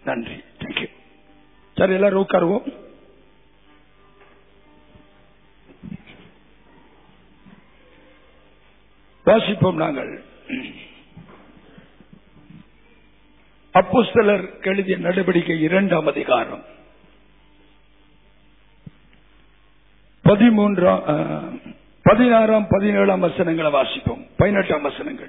நன்றி தேங்க்யூ சரி எல்லாரும் உட்காருவோம் வாசிப்போம் நாங்கள் அப்போஸ்தலர் எழுதிய நடவடிக்கை இரண்டாம் அதிகாரம் பதிமூன்றாம் அஹ், பதினாறாம் பதினேழாம் வசனங்களை வாசிப்போம் பதினெட்டாம் வசனங்கள்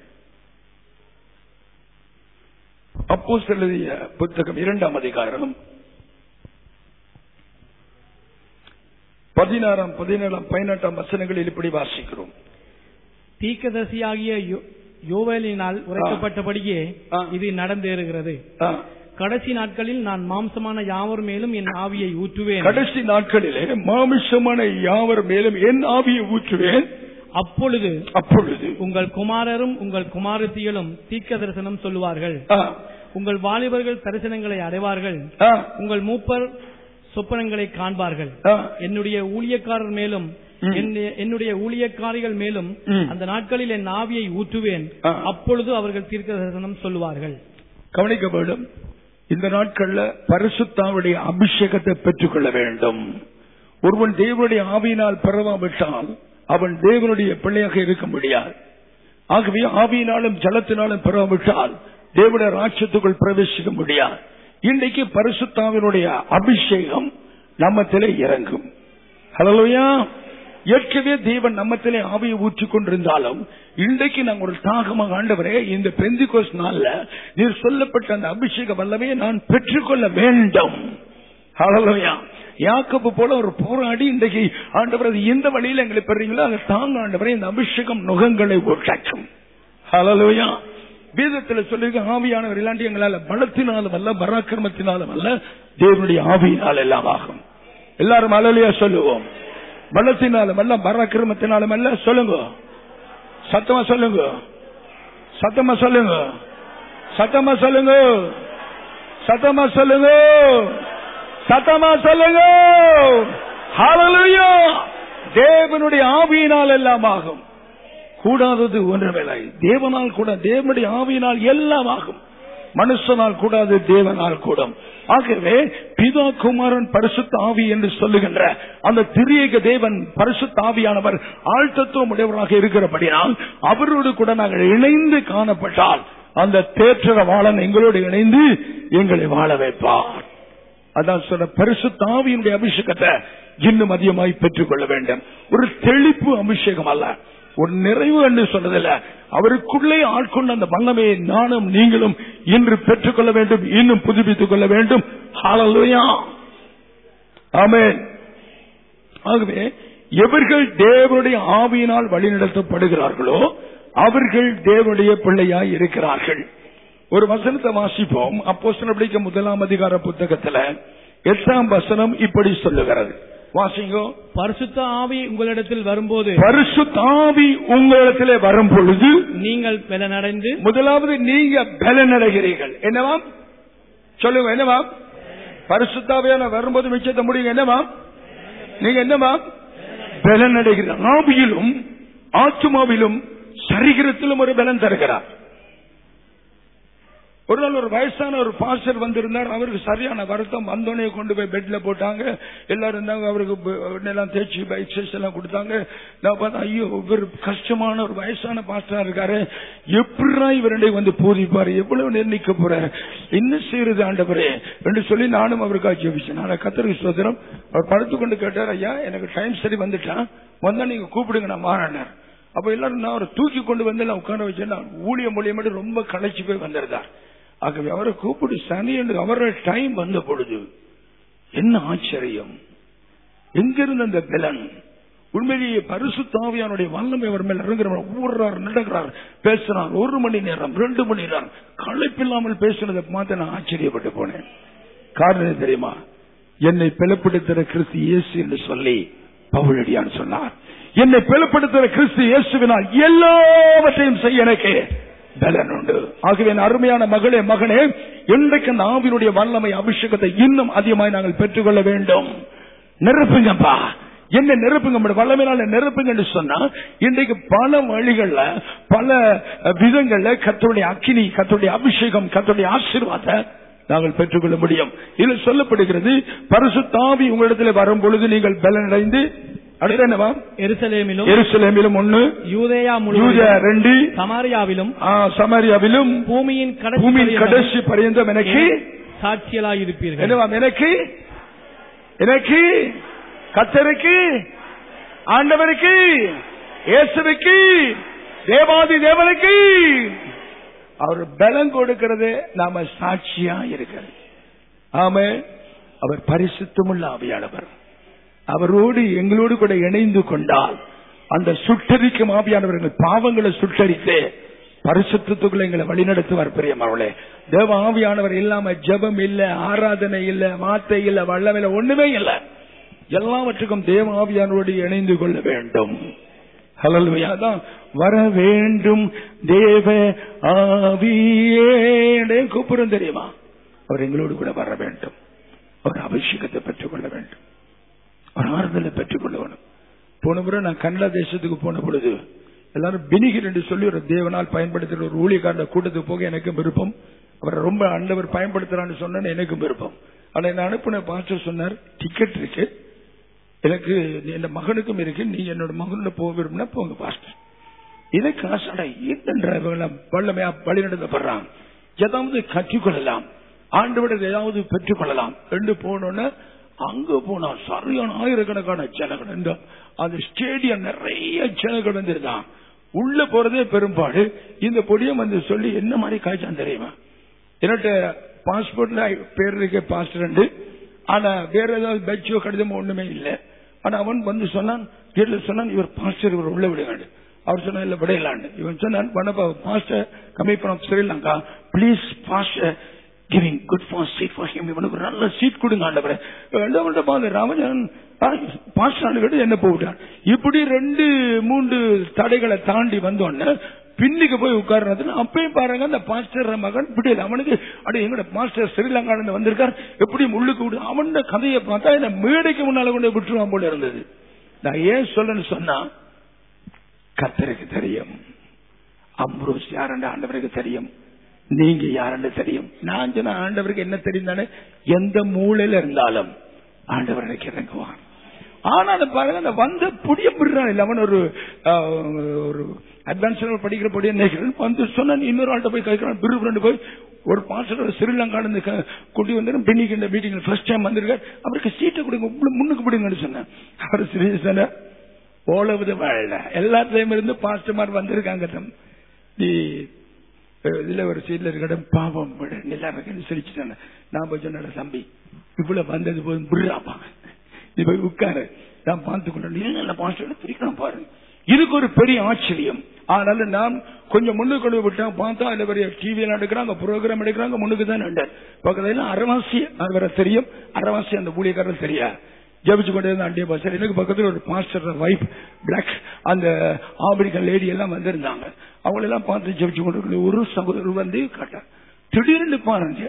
அப்போஸ்தலர் எழுதிய புத்தகம் இரண்டாம் அதிகாரம் பதினாறாம் பதினேழாம் பதினெட்டாம் வசனங்களில் இப்படி வாசிக்கிறோம் தீர்க்கதரிசியாகிய யோ- யோவேலினால் உரைக்கப்பட்டபடியே ஆ. இது நடந்தேறுகிறது ஆ, கடைசி நாட்களில் நான் மாம்சமான யாவர் மேலும் என் ஆவியை ஊற்றுவேன் கடைசி நாட்களிலே மாமிசமான யாவர் மேலும் என் ஆவியை ஊற்றுவேன் அப்பொழுது அப்பொழுது உங்கள் குமாரரும் உங்கள் குமாரத்திகளும் தீர்க்க தரிசனம் சொல்லுவார்கள் ஆ, உங்கள் வாலிபர்கள் தரிசனங்களை அடைவார்கள் ஆ, உங்கள் மூப்பர் சொப்பனங்களை காண்பார்கள் ஆ. என்னுடைய ஊழியக்காரர் மேலும் ம். என்னுடைய- என்னுடைய ஊழியக்காரிகள் மேலும் ம். அந்த நாட்களில் என் ஆவியை ஊற்றுவேன் ஆ. அப்பொழுது அவர்கள் தீர்க்க தரிசனம் சொல்லுவார்கள் கவனிக்க வேண்டும் இந்த நாட்கள்ல பரிசுத்தாவுடைய அபிஷேகத்தை பெற்றுக்கொள்ள வேண்டும் ஒருவன் தேவனுடைய ஆவியினால் பெறவாவிட்டால் அவன் தேவனுடைய பிள்ளையாக இருக்க முடியாது ஆகவே ஆவியினாலும் ஜலத்தினாலும் பெறாவிட்டால் தேவனுடைய ராட்சத்துக்குள் பிரவேசிக்க முடியாது இன்றைக்கு பரிசுத்தாவினுடைய அபிஷேகம் நம்மத்திலே இறங்கும் ஹலோயா ஏற்கனவே தேவன் நம்மத்திலே ஆவியை ஊற்றிக் கொண்டிருந்தாலும் இன்றைக்கு நாங்கள் ஒரு தாகமாக ஆண்டவரே இந்த பெந்திகோஸ் நாள்ல நீர் சொல்லப்பட்ட அந்த அபிஷேக வல்லமையை நான் பெற்றுக்கொள்ள வேண்டும் ஹalleluya யாக்கோபு போல ஒரு போராடி இன்றைக்கு ஆண்டவர் அது எந்த வழியில எங்களை பெறீங்களோ அதை தாங்க ஆண்டவரே இந்த அபிஷேகம் நுகங்களை ஒட்டாக்கும் ஹalleluya வேதத்துல சொல்லிருக்க ஆவியானவர் இல்லாண்டி எங்களால பலத்தினாலும் அல்ல பராக்கிரமத்தினாலும் அல்ல தேவனுடைய ஆவியினால் எல்லாம் ஆகும் எல்லாரும் அலலியா சொல்லுவோம் பலத்தினாலும் அல்ல பராக்கிரமத்தினாலும் அல்ல சொல்லுங்க சத்தமா சொல்லுங்க சத்தமா சொல்லுங்க சத்தமா சொல்லுங்க சத்தமா சொல்லுங்க சத்தமா சொல்லுங்க ஹalleluya தேவனுடைய ஆவியினால் எல்லாம் ஆகும் கூடாதது ஒன்றுமில்லை தேவனால் கூட தேவனுடைய ஆவியினால் எல்லாம் ஆகும் மனுஷனால் கூடாது தேவனால் கூடும் ஆகவே பிதா குமாரன் பரிசுத்த ஆவி என்று சொல்லுகின்ற அந்த திரியேக தேவன் பரிசுத்த ஆவியானவர் ஆழ்த்தத்துவம் உடையவராக இருக்கிறபடினால் அவரோடு கூட நாங்கள் இணைந்து காணப்பட்டால் அந்த தேற்ற வாழன் எங்களோடு இணைந்து எங்களை வாழ வைப்பார் அதான் சொன்ன பரிசுத்த ஆவியினுடைய அபிஷேகத்தை இன்னும் அதிகமாய் பெற்றுக் கொள்ள வேண்டும் ஒரு தெளிப்பு அபிஷேகம் அல்ல ஒரு நிறைவு என்று சொன்னதில்ல அவருக்குள்ளே ஆட்கொண்ட அந்த வல்லமையை நானும் நீங்களும் இன்று பெற்றுக்கொள்ள வேண்டும் இன்னும் புதுப்பித்துக் கொள்ள வேண்டும் ஹalleluya ஆமென் ஆகவே எவர்கள் தேவனுடைய ஆவியினால் வழிநடத்தப்படுகிறார்களோ அவர்கள் தேவனுடைய பிள்ளையாய் இருக்கிறார்கள் ஒரு வசனத்தை வாசிப்போம் அப்போ பிடிக்க முதலாம் அதிகார புத்தகத்துல எட்டாம் வசனம் இப்படி சொல்லுகிறது வாசிங்கோ பரிசுத்த ஆவி உங்களிடத்தில் வரும்போது பரிசுத்தாவி உங்களிடத்திலே வரும் பொழுது நீங்கள் பலனடைந்து முதலாவது நீங்க பலனடைகிறீர்கள் என்னவாம் சொல்லுங்க என்னவாம் பரிசுத்தாவியான வரும்போது மிச்சத்தை முடியுங்க என்னவாம் நீங்க என்னவாம் பலனடைகிறீர்கள் ஆவியிலும் ஆத்துமாவிலும் சரீரத்திலும் ஒரு பலன் தருகிறார் ஒரு நாள் ஒரு வயசான ஒரு பாஸ்டர் வந்திருந்தார் அவருக்கு சரியான வருத்தம் வந்தோடனே கொண்டு போய் பெட்ல போட்டாங்க எல்லாரும் இருந்தாங்க அவருக்கு ப- எல்லாம் தேய்ச்சி எக்ஸசைஸ் எல்லாம் கொடுத்தாங்க நான் பார்த்தா ஐயோ இவர் கஷ்டமான ஒரு வயசான பாஸ்டரா இருக்காரு எப்படா இவருடைய வந்து போதிப்பாரு எவ்வளவு நிர்ணயிக்க போற என்ன செய்யறது ஆண்டவரே என்று சொல்லி நானும் அவருக்காக ஜெபிச்சேன் நான் கத்தருக்கு சோதரம் அவர் படுத்து கொண்டு கேட்டார் ஐயா எனக்கு டைம் சரி வந்துட்டான் வந்தா நீங்க கூப்பிடுங்க நான் மாறினார் அப்ப எல்லாரும் நான் அவரை தூக்கி கொண்டு வந்து நான் உட்கார வச்சேன் நான் ஊழியம் மூலியமாட்டு ரொம்ப களைச்சு போய் வந்திருந்தார் ஆகவே அவரை கூப்பிட்டு சனி என்று அவரோட டைம் வந்த பொழுது என்ன ஆச்சரியம் எங்கிருந்து அந்த பலன் உண்மையிலேயே பரிசுத்தாவியானுடைய வல்லமை அவர் மேல் இறங்குறவர் ஊர்றார் நடக்கிறார் பேசுறார் ஒரு மணி நேரம் ரெண்டு மணி நேரம் களைப்பில்லாமல் பேசுனதை பார்த்து நான் ஆச்சரியப்பட்டு போனேன் காரணம் என்ன தெரியுமா என்னை பிளப்படுத்துகிற கிறிஸ்து இயேசு என்று சொல்லி பவுலடியான் சொன்னார் என்னை பிளப்படுத்துகிற கிறிஸ்து இயேசுவினால் எல்லாவற்றையும் செய்ய எனக்கு பலன் உண்டு ஆகவே என் அருமையான மகளே மகனே இன்றைக்கு அந்த ஆவினுடைய வல்லமை அபிஷேகத்தை இன்னும் அதிகமாய் நாங்கள் பெற்றுக்கொள்ள வேண்டும் நிரப்புங்கப்பா என்ன நிரப்புங்க நம்முடைய வல்லமையினால நிரப்புங்க என்று சொன்னா இன்றைக்கு பல வழிகள்ல பல விதங்கள்ல கத்தருடைய அக்கினி கத்தருடைய அபிஷேகம் கத்தருடைய ஆசீர்வாத நாங்கள் பெற்றுக்கொள்ள முடியும் இதில் சொல்லப்படுகிறது பரிசுத்தாவி உங்களிடத்தில் வரும் பொழுது நீங்கள் பலனடைந்து அடுத்து என்னவா எருசலேமிலும் எருசலேமிலும் ஒண்ணு யூதேயா யூதா முழுவதும் ரெண்டு சமாரியாவிலும் ஆ, சமாரியாவிலும் பூமியின் கடைசி பூமியின் பரியந்தம் கடைசி பரியந்தம் எனக்கு சாட்சியலாய் இருப்பீர்கள் என்னவாம் எனக்கு எனக்கு கத்தருக்கு ஆண்டவருக்கு இயேசுவுக்கு தேவாதி தேவனுக்கு அவர் பலம் கொடுக்கிறது நாம சாட்சியா இருக்கிறது ஆம அவர் பரிசுத்தமுள்ள ஆவியானவர் அவரோடு எங்களோடு கூட இணைந்து கொண்டால் அந்த சுட்டரிக்கும் ஆவியானவர்கள் பாவங்களை சுட்டரித்து பரிசுத்தத்துக்குள்ள எங்களை வழிநடத்துவார் பிரியமாவளே தேவ ஆவியானவர் இல்லாம ஜெபம் இல்ல ஆராதனை இல்ல வார்த்தை இல்ல வல்லம் இல்ல ஒண்ணுமே இல்ல எல்லாவற்றுக்கும் தேவ ஆவியானோடு இணைந்து கொள்ள வேண்டும் ஹலல்வையா தான் வர வேண்டும் தேவ ஆவியே கூப்பிடும் தெரியுமா அவர் எங்களோடு கூட வர வேண்டும் அவர் அபிஷேகத்தை பெற்றுக் கொள்ள வேண்டும் ஒரு ஆறுதலை பெற்றுக் கொள்ள வேணும் போன முறை நான் கன்னடா தேசத்துக்கு போன பொழுது எல்லாரும் பினிகர் என்று சொல்லி ஒரு தேவனால் பயன்படுத்துகிற ஒரு ஊழியக்காரன கூட்டத்துக்கு போக எனக்கும் விருப்பம் அவரை ரொம்ப அண்டவர் பயன்படுத்துறான்னு சொன்னேன்னு எனக்கும் விருப்பம் ஆனா என்ன அனுப்பின பாஸ்டர் சொன்னார் டிக்கெட் இருக்கு எனக்கு என் மகனுக்கும் இருக்கு நீ என்னோட மகனோட போக விரும்பினா போங்க பாஸ்டர் இதை காசாட ஈட்டன்ற வல்லமையா வழி நடத்தப்படுறான் ஏதாவது கற்றுக்கொள்ளலாம் ஆண்டவிட ஏதாவது பெற்றுக்கொள்ளலாம் என்று போனோன்னு அங்க போனா சரியான ஆயிரக்கணக்கான ஜனங்கள் இந்த அந்த ஸ்டேடியம் நிறைய ஜனங்கள் வந்திருந்தான் உள்ள போறதே பெரும்பாடு இந்த பொடியம் வந்து சொல்லி என்ன மாதிரி காய்ச்சான் தெரியுமா என்னட்ட பாஸ்போர்ட்ல பேர் இருக்க பாஸ்டர் ஆனா வேற ஏதாவது பேச்சோ கடிதமோ ஒண்ணுமே இல்ல ஆனா அவன் வந்து சொன்னான் வீட்டுல சொன்னான் இவர் பாஸ்டர் இவர் உள்ள விடுங்க அவர் சொன்னா இல்ல விடையலாண்டு இவன் சொன்னான் வனப்பா பாஸ்டர் கம்மி பண்ண Sri Lanka please pastor giving good for seat for him இவனுக்கு ஒரு நல்ல சீட் கொடுங்க ஆண்டவரே ரெண்டாவது பாரு ராமஜன் பாஸ்டர் விட என்ன போட்டான் இப்படி ரெண்டு மூன்று தடைகளை தாண்டி வந்தோடனே பின்னுக்கு போய் உட்கார்றது அப்பயும் பாருங்க அந்த பாஸ்டர் மகன் விடல அவனுக்கு அட எங்கட மாஸ்டர் ஸ்ரீலங்கால இருந்து வந்திருக்கார் எப்படி உள்ளுக்கு விடு அவன் கதையை பார்த்தா என்ன மேடைக்கு முன்னால கொண்டு போய் விட்டுருவான் போல இருந்தது நான் ஏன் சொல்லன்னு சொன்னா கத்தருக்கு தெரியும் அம்ரோஸ் யாருன்ற ஆண்டவருக்கு தெரியும் நீங்க யாருன்னு தெரியும் நான் சொன்ன ஆண்டவருக்கு என்ன தெரியும் தானே எந்த மூலையில இருந்தாலும் ஆண்டவர் எனக்கு இறங்குவான் ஆனாலும் பாருங்க அந்த வந்த புடிய பிடுறான் இல்ல அவன் ஒரு ஒரு அட்வான்ஸ் படிக்கிற படிய நினைக்கிறேன் வந்து சொன்ன இன்னொரு ஆள்கிட்ட போய் கேட்கிறான் பிரு ஃப்ரெண்டு போய் ஒரு பாஸ்டர் ஸ்ரீலங்கால இருந்து கூட்டி வந்து பின்னிக்கு இந்த மீட்டிங் ஃபர்ஸ்ட் டைம் வந்திருக்காரு அவருக்கு சீட்டை கொடுங்க முன்னுக்கு பிடிங்கன்னு சொன்னேன் அவர் சீரியஸான ஓலவுது வாழல எல்லாத்துலயும் இருந்து பாஸ்டர்மார் வந்திருக்காங்க தம் நீ இதுல ஒரு சீட்ல இருக்க பாவம் நல்லா இருக்குன்னு சிரிச்சுட்டாங்க நான் போய் சொன்ன தம்பி இவ்வளவு வந்தது போய் புடுறாப்பாங்க நீ போய் உட்காரு நான் பார்த்து கொண்டு நல்ல பாஸ்டர் பிரிக்கலாம் பாருங்க இதுக்கு ஒரு பெரிய ஆச்சரியம் அதனால நான் கொஞ்சம் முன்னுக்கு கொண்டு விட்டேன் பார்த்தா இல்ல பெரிய டிவியில எடுக்கிறாங்க ப்ரோக்ராம் எடுக்கிறாங்க முன்னுக்கு தான் நண்டர் பக்கத்துல அரவாசி வர தெரியும் அரவாசி அந்த ஊழியக்காரர் தெரியா ஜபிச்சு கொண்டே இருந்த அண்டிய பாஸ்டர் எனக்கு பக்கத்துல ஒரு பாஸ்டர் வைஃப் பிளாக் அந்த ஆப்பிரிக்கன் லேடி எல்லாம் வந்திருந்தாங்க அவங்களெல்லாம் பார்த்து ஜபிச்சு கொண்டு ஒரு சகோதரர் வந்து கேட்டார் திடீர்னு பாருங்க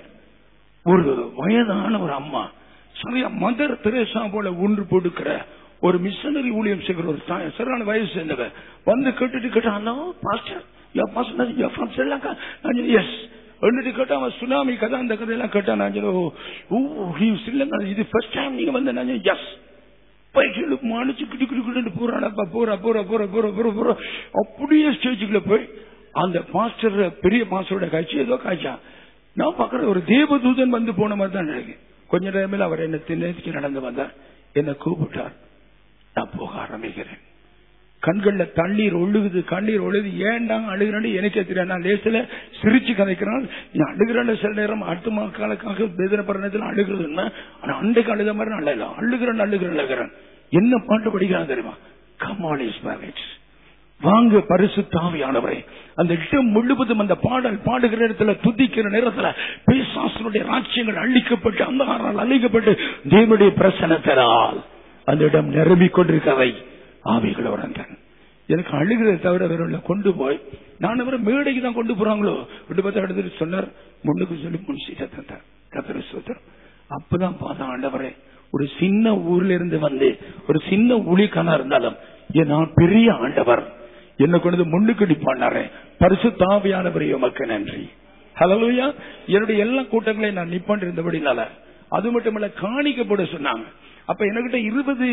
ஒரு வயதான ஒரு அம்மா சரியா மதர் தெரேசா போல ஒன்று போட்டுக்கிற ஒரு மிஷனரி ஊழியம் செய்கிற ஒரு சரியான வயசு சேர்ந்தவ வந்து கேட்டுட்டு கேட்டா hello pastor ya pastor ya from Sri Lanka yes வந்துட்டு கேட்டா அவன் சுனாமி கதை அந்த கதையெல்லாம் கேட்டா நான் ஓ ஸ்ரீலங்கா இது ஃபர்ஸ்ட் டைம் நீங்க வந்து நான் எஸ் பைக்கில் மாணிச்சு கிட்டு கிட்டு கிட்டு போறானப்பா போறா போற போற போற போற போற அப்படியே ஸ்டேஜுக்குள்ள போய் அந்த பாஸ்டர் பெரிய பாஸ்டரோட காய்ச்சி ஏதோ காய்ச்சா நான் பாக்குற ஒரு தேவதூதன் வந்து போன மாதிரி தான் நினைக்கிறேன் கொஞ்ச நேரத்தில் அவர் என்ன திண்ணத்துக்கு நடந்து வந்தார் என்ன கூப்பிட்டார் நான் போக ஆரம்பிக்கிறேன் கண்கள்ல தண்ணீர் ஒழுகுது கண்ணீர் ஒழுகுது ஏன்டா அழுகிறேன்னு எனக்கே தெரியாது நான் லேசில சிரிச்சு கதைக்கிறான் நீ அழுகிறேன்னு சில நேரம் அடுத்த மக்களுக்காக வேதனைப்படுற நேரத்தில் அழுகிறதுன்னா ஆனா அண்டைக்கு அழுத மாதிரி நான் அழல அழுகிறேன் அழுகிறேன் அழுகிறேன் என்ன பாட்டு படிக்கிறான் தெரியுமா கமால் இஸ் மேரேஜ் வாங்க பரிசு தாவியானவரே அந்த இடம் முழுவதும் அந்த பாடல் பாடுகிற இடத்துல துதிக்கிற நேரத்துல பேசாசனுடைய ராட்சியங்கள் அழிக்கப்பட்டு அந்தகாரால் அழிக்கப்பட்டு தேவனுடைய பிரசனத்தினால் அந்த இடம் நிரம்பிக் கொண்டிருக்கவை ஆவிகள் உணர்ந்தேன் எனக்கு அழுகிறத தவிர வேற கொண்டு போய் நான் அவரை மேடைக்கு தான் கொண்டு போறாங்களோ விட்டு பார்த்து எடுத்துட்டு சொன்னார் முன்னுக்கு சொல்லி முன் சீட்டை தந்தார் கத்திர சோத்திரம் அப்பதான் பார்த்தா ஆண்டவரே ஒரு சின்ன ஊர்ல இருந்து வந்து ஒரு சின்ன ஊழிக்கானா இருந்தாலும் ஏன் நான் பெரிய ஆண்டவர் என்ன கொண்டு முன்னுக்கு நிப்பாண்டாரே பரிசு தாவியானவரை உமக்கு நன்றி ஹலலூயா என்னுடைய எல்லா கூட்டங்களையும் நான் நிப்பாண்டு இருந்தபடினால அது மட்டுமல்ல காணிக்கப்பட சொன்னாங்க அப்ப என்கிட்ட இருபது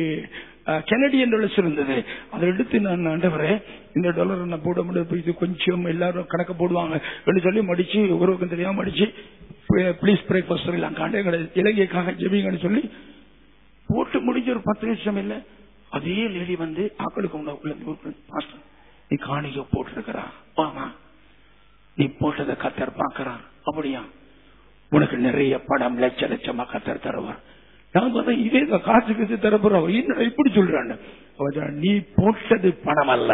கெனடியன் டாலர்ஸ் இருந்தது அதை எடுத்து நான் ஆண்டவரே இந்த டாலர் நான் போட முடியாது இது கொஞ்சம் எல்லாரும் கணக்கு போடுவாங்க அப்படின்னு சொல்லி மடிச்சு ஒருவருக்கும் தெரியாம மடிச்சு ப்ளீஸ் பிரேக்ஃபாஸ்ட் சொல்லலாம் காண்டே இலங்கைக்காக ஜெபிங்கன்னு சொல்லி போட்டு முடிஞ்ச ஒரு பத்து நிமிஷம் இல்ல அதே லேடி வந்து ஆக்களுக்கு உள்ள உள்ள பாஸ்டர் நீ காணிக்க போட்டிருக்கிறா ஆமா நீ போட்டதை கத்தர் பாக்குறான் அப்படியா உனக்கு நிறைய படம் லட்ச லட்சமா கத்தர் தருவார் நான் பார்த்தா இதே தான் காசு கத்து தரப்போறோம் என்னடா இப்படி சொல்றாங்க அவன் சொல்றான், நீ போட்டது பணம் அல்ல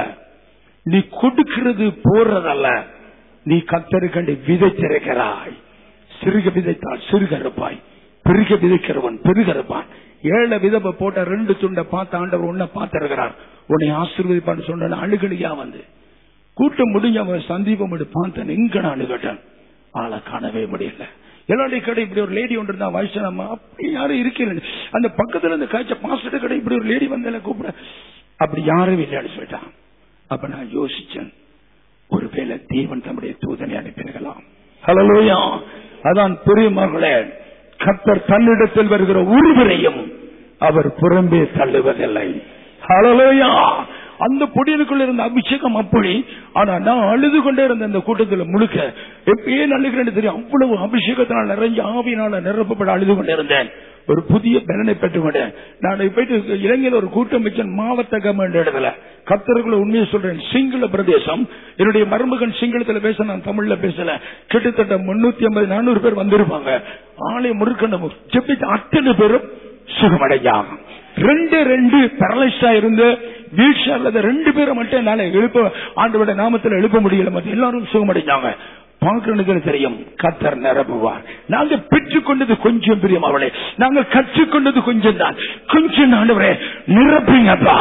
நீ கொடுக்கிறது போறதல்ல நீ கத்தரு கண்டு விதைத்திருக்கிறாய் சிறுக விதைத்தால் சிறுக இருப்பாய் பெருக விதைக்கிறவன் பெருக இருப்பான் ஏழை விதவை போட்ட ரெண்டு துண்டை பார்த்த ஆண்டவர் உன்னை பார்த்திருக்கிறார் உன்னை ஆசீர்வதிப்பான்னு சொன்ன அழுகலியா வந்து கூட்டம் முடிஞ்ச அவன் சந்தீபம் பார்த்தேன் எங்க நான் அழுகட்டன் ஆளை காணவே முடியல எல்லாருடைய கடை இப்படி ஒரு லேடி ஒன்று இருந்தா வயசானம்மா அப்படி யாரும் இருக்கல அந்த பக்கத்துல இருந்து காய்ச்ச பாஸ்டர் கடை இப்படி ஒரு லேடி வந்தால கூப்பிட அப்படி யாரும் இல்லைன்னு சொல்லிட்டான் அப்ப நான் யோசிச்சேன் ஒருவேளை தேவன் தம்முடைய தூதனை அனுப்பியிருக்கலாம் ஹலலோயா அதான் பெரியமகளே கத்தர் தன்னிடத்தில் வருகிற ஒருவரையும் அவர் புறம்பே தள்ளுவதில்லை ஹலலோயா அந்த பொடியனுக்குள்ள இருந்த அபிஷேகம் அப்படி ஆனா நான் அழுது கொண்டே இருந்த அந்த கூட்டத்துல முழுக்க எப்பயே அழுகிறேன்னு தெரியும் அவ்வளவு அபிஷேகத்தினால் நிறைஞ்ச ஆவியினால நிரப்பப்பட அழுது கொண்டே இருந்தேன் ஒரு புதிய பலனை பெற்றுக்கொண்டேன் நான் போயிட்டு இலங்கையில் ஒரு கூட்டம் வச்சேன் மாவட்டகம் என்ற இடத்துல கத்தருக்குள்ள உண்மையை சொல்றேன் சிங்கள பிரதேசம் என்னுடைய மருமகன் சிங்களத்துல பேச நான் தமிழ்ல பேசல கிட்டத்தட்ட முன்னூத்தி ஐம்பது நானூறு பேர் வந்திருப்பாங்க ஆலை முறுக்கணும் செப்பிட்டு அத்தனை பேரும் சுகமடைஞ்சாங்க ரெண்டு ரெண்டு பேரலைஸ்டா இருந்து வீழ்ச்சியா ரெண்டு பேரை மட்டும் என்னால எழுப்ப ஆண்டோட நாமத்தில் எழுப்ப முடியல மற்ற எல்லாரும் சுகமடைஞ்சாங்க பார்க்கறதுக்கு தெரியும் கத்தர் நிரப்புவார் நாங்க பெற்றுக்கொண்டது கொஞ்சம் பிரியம் அவளே நாங்க கற்றுக்கொண்டது கொஞ்சம் தான் கொஞ்சம் ஆண்டவரே நிரப்புங்கப்பா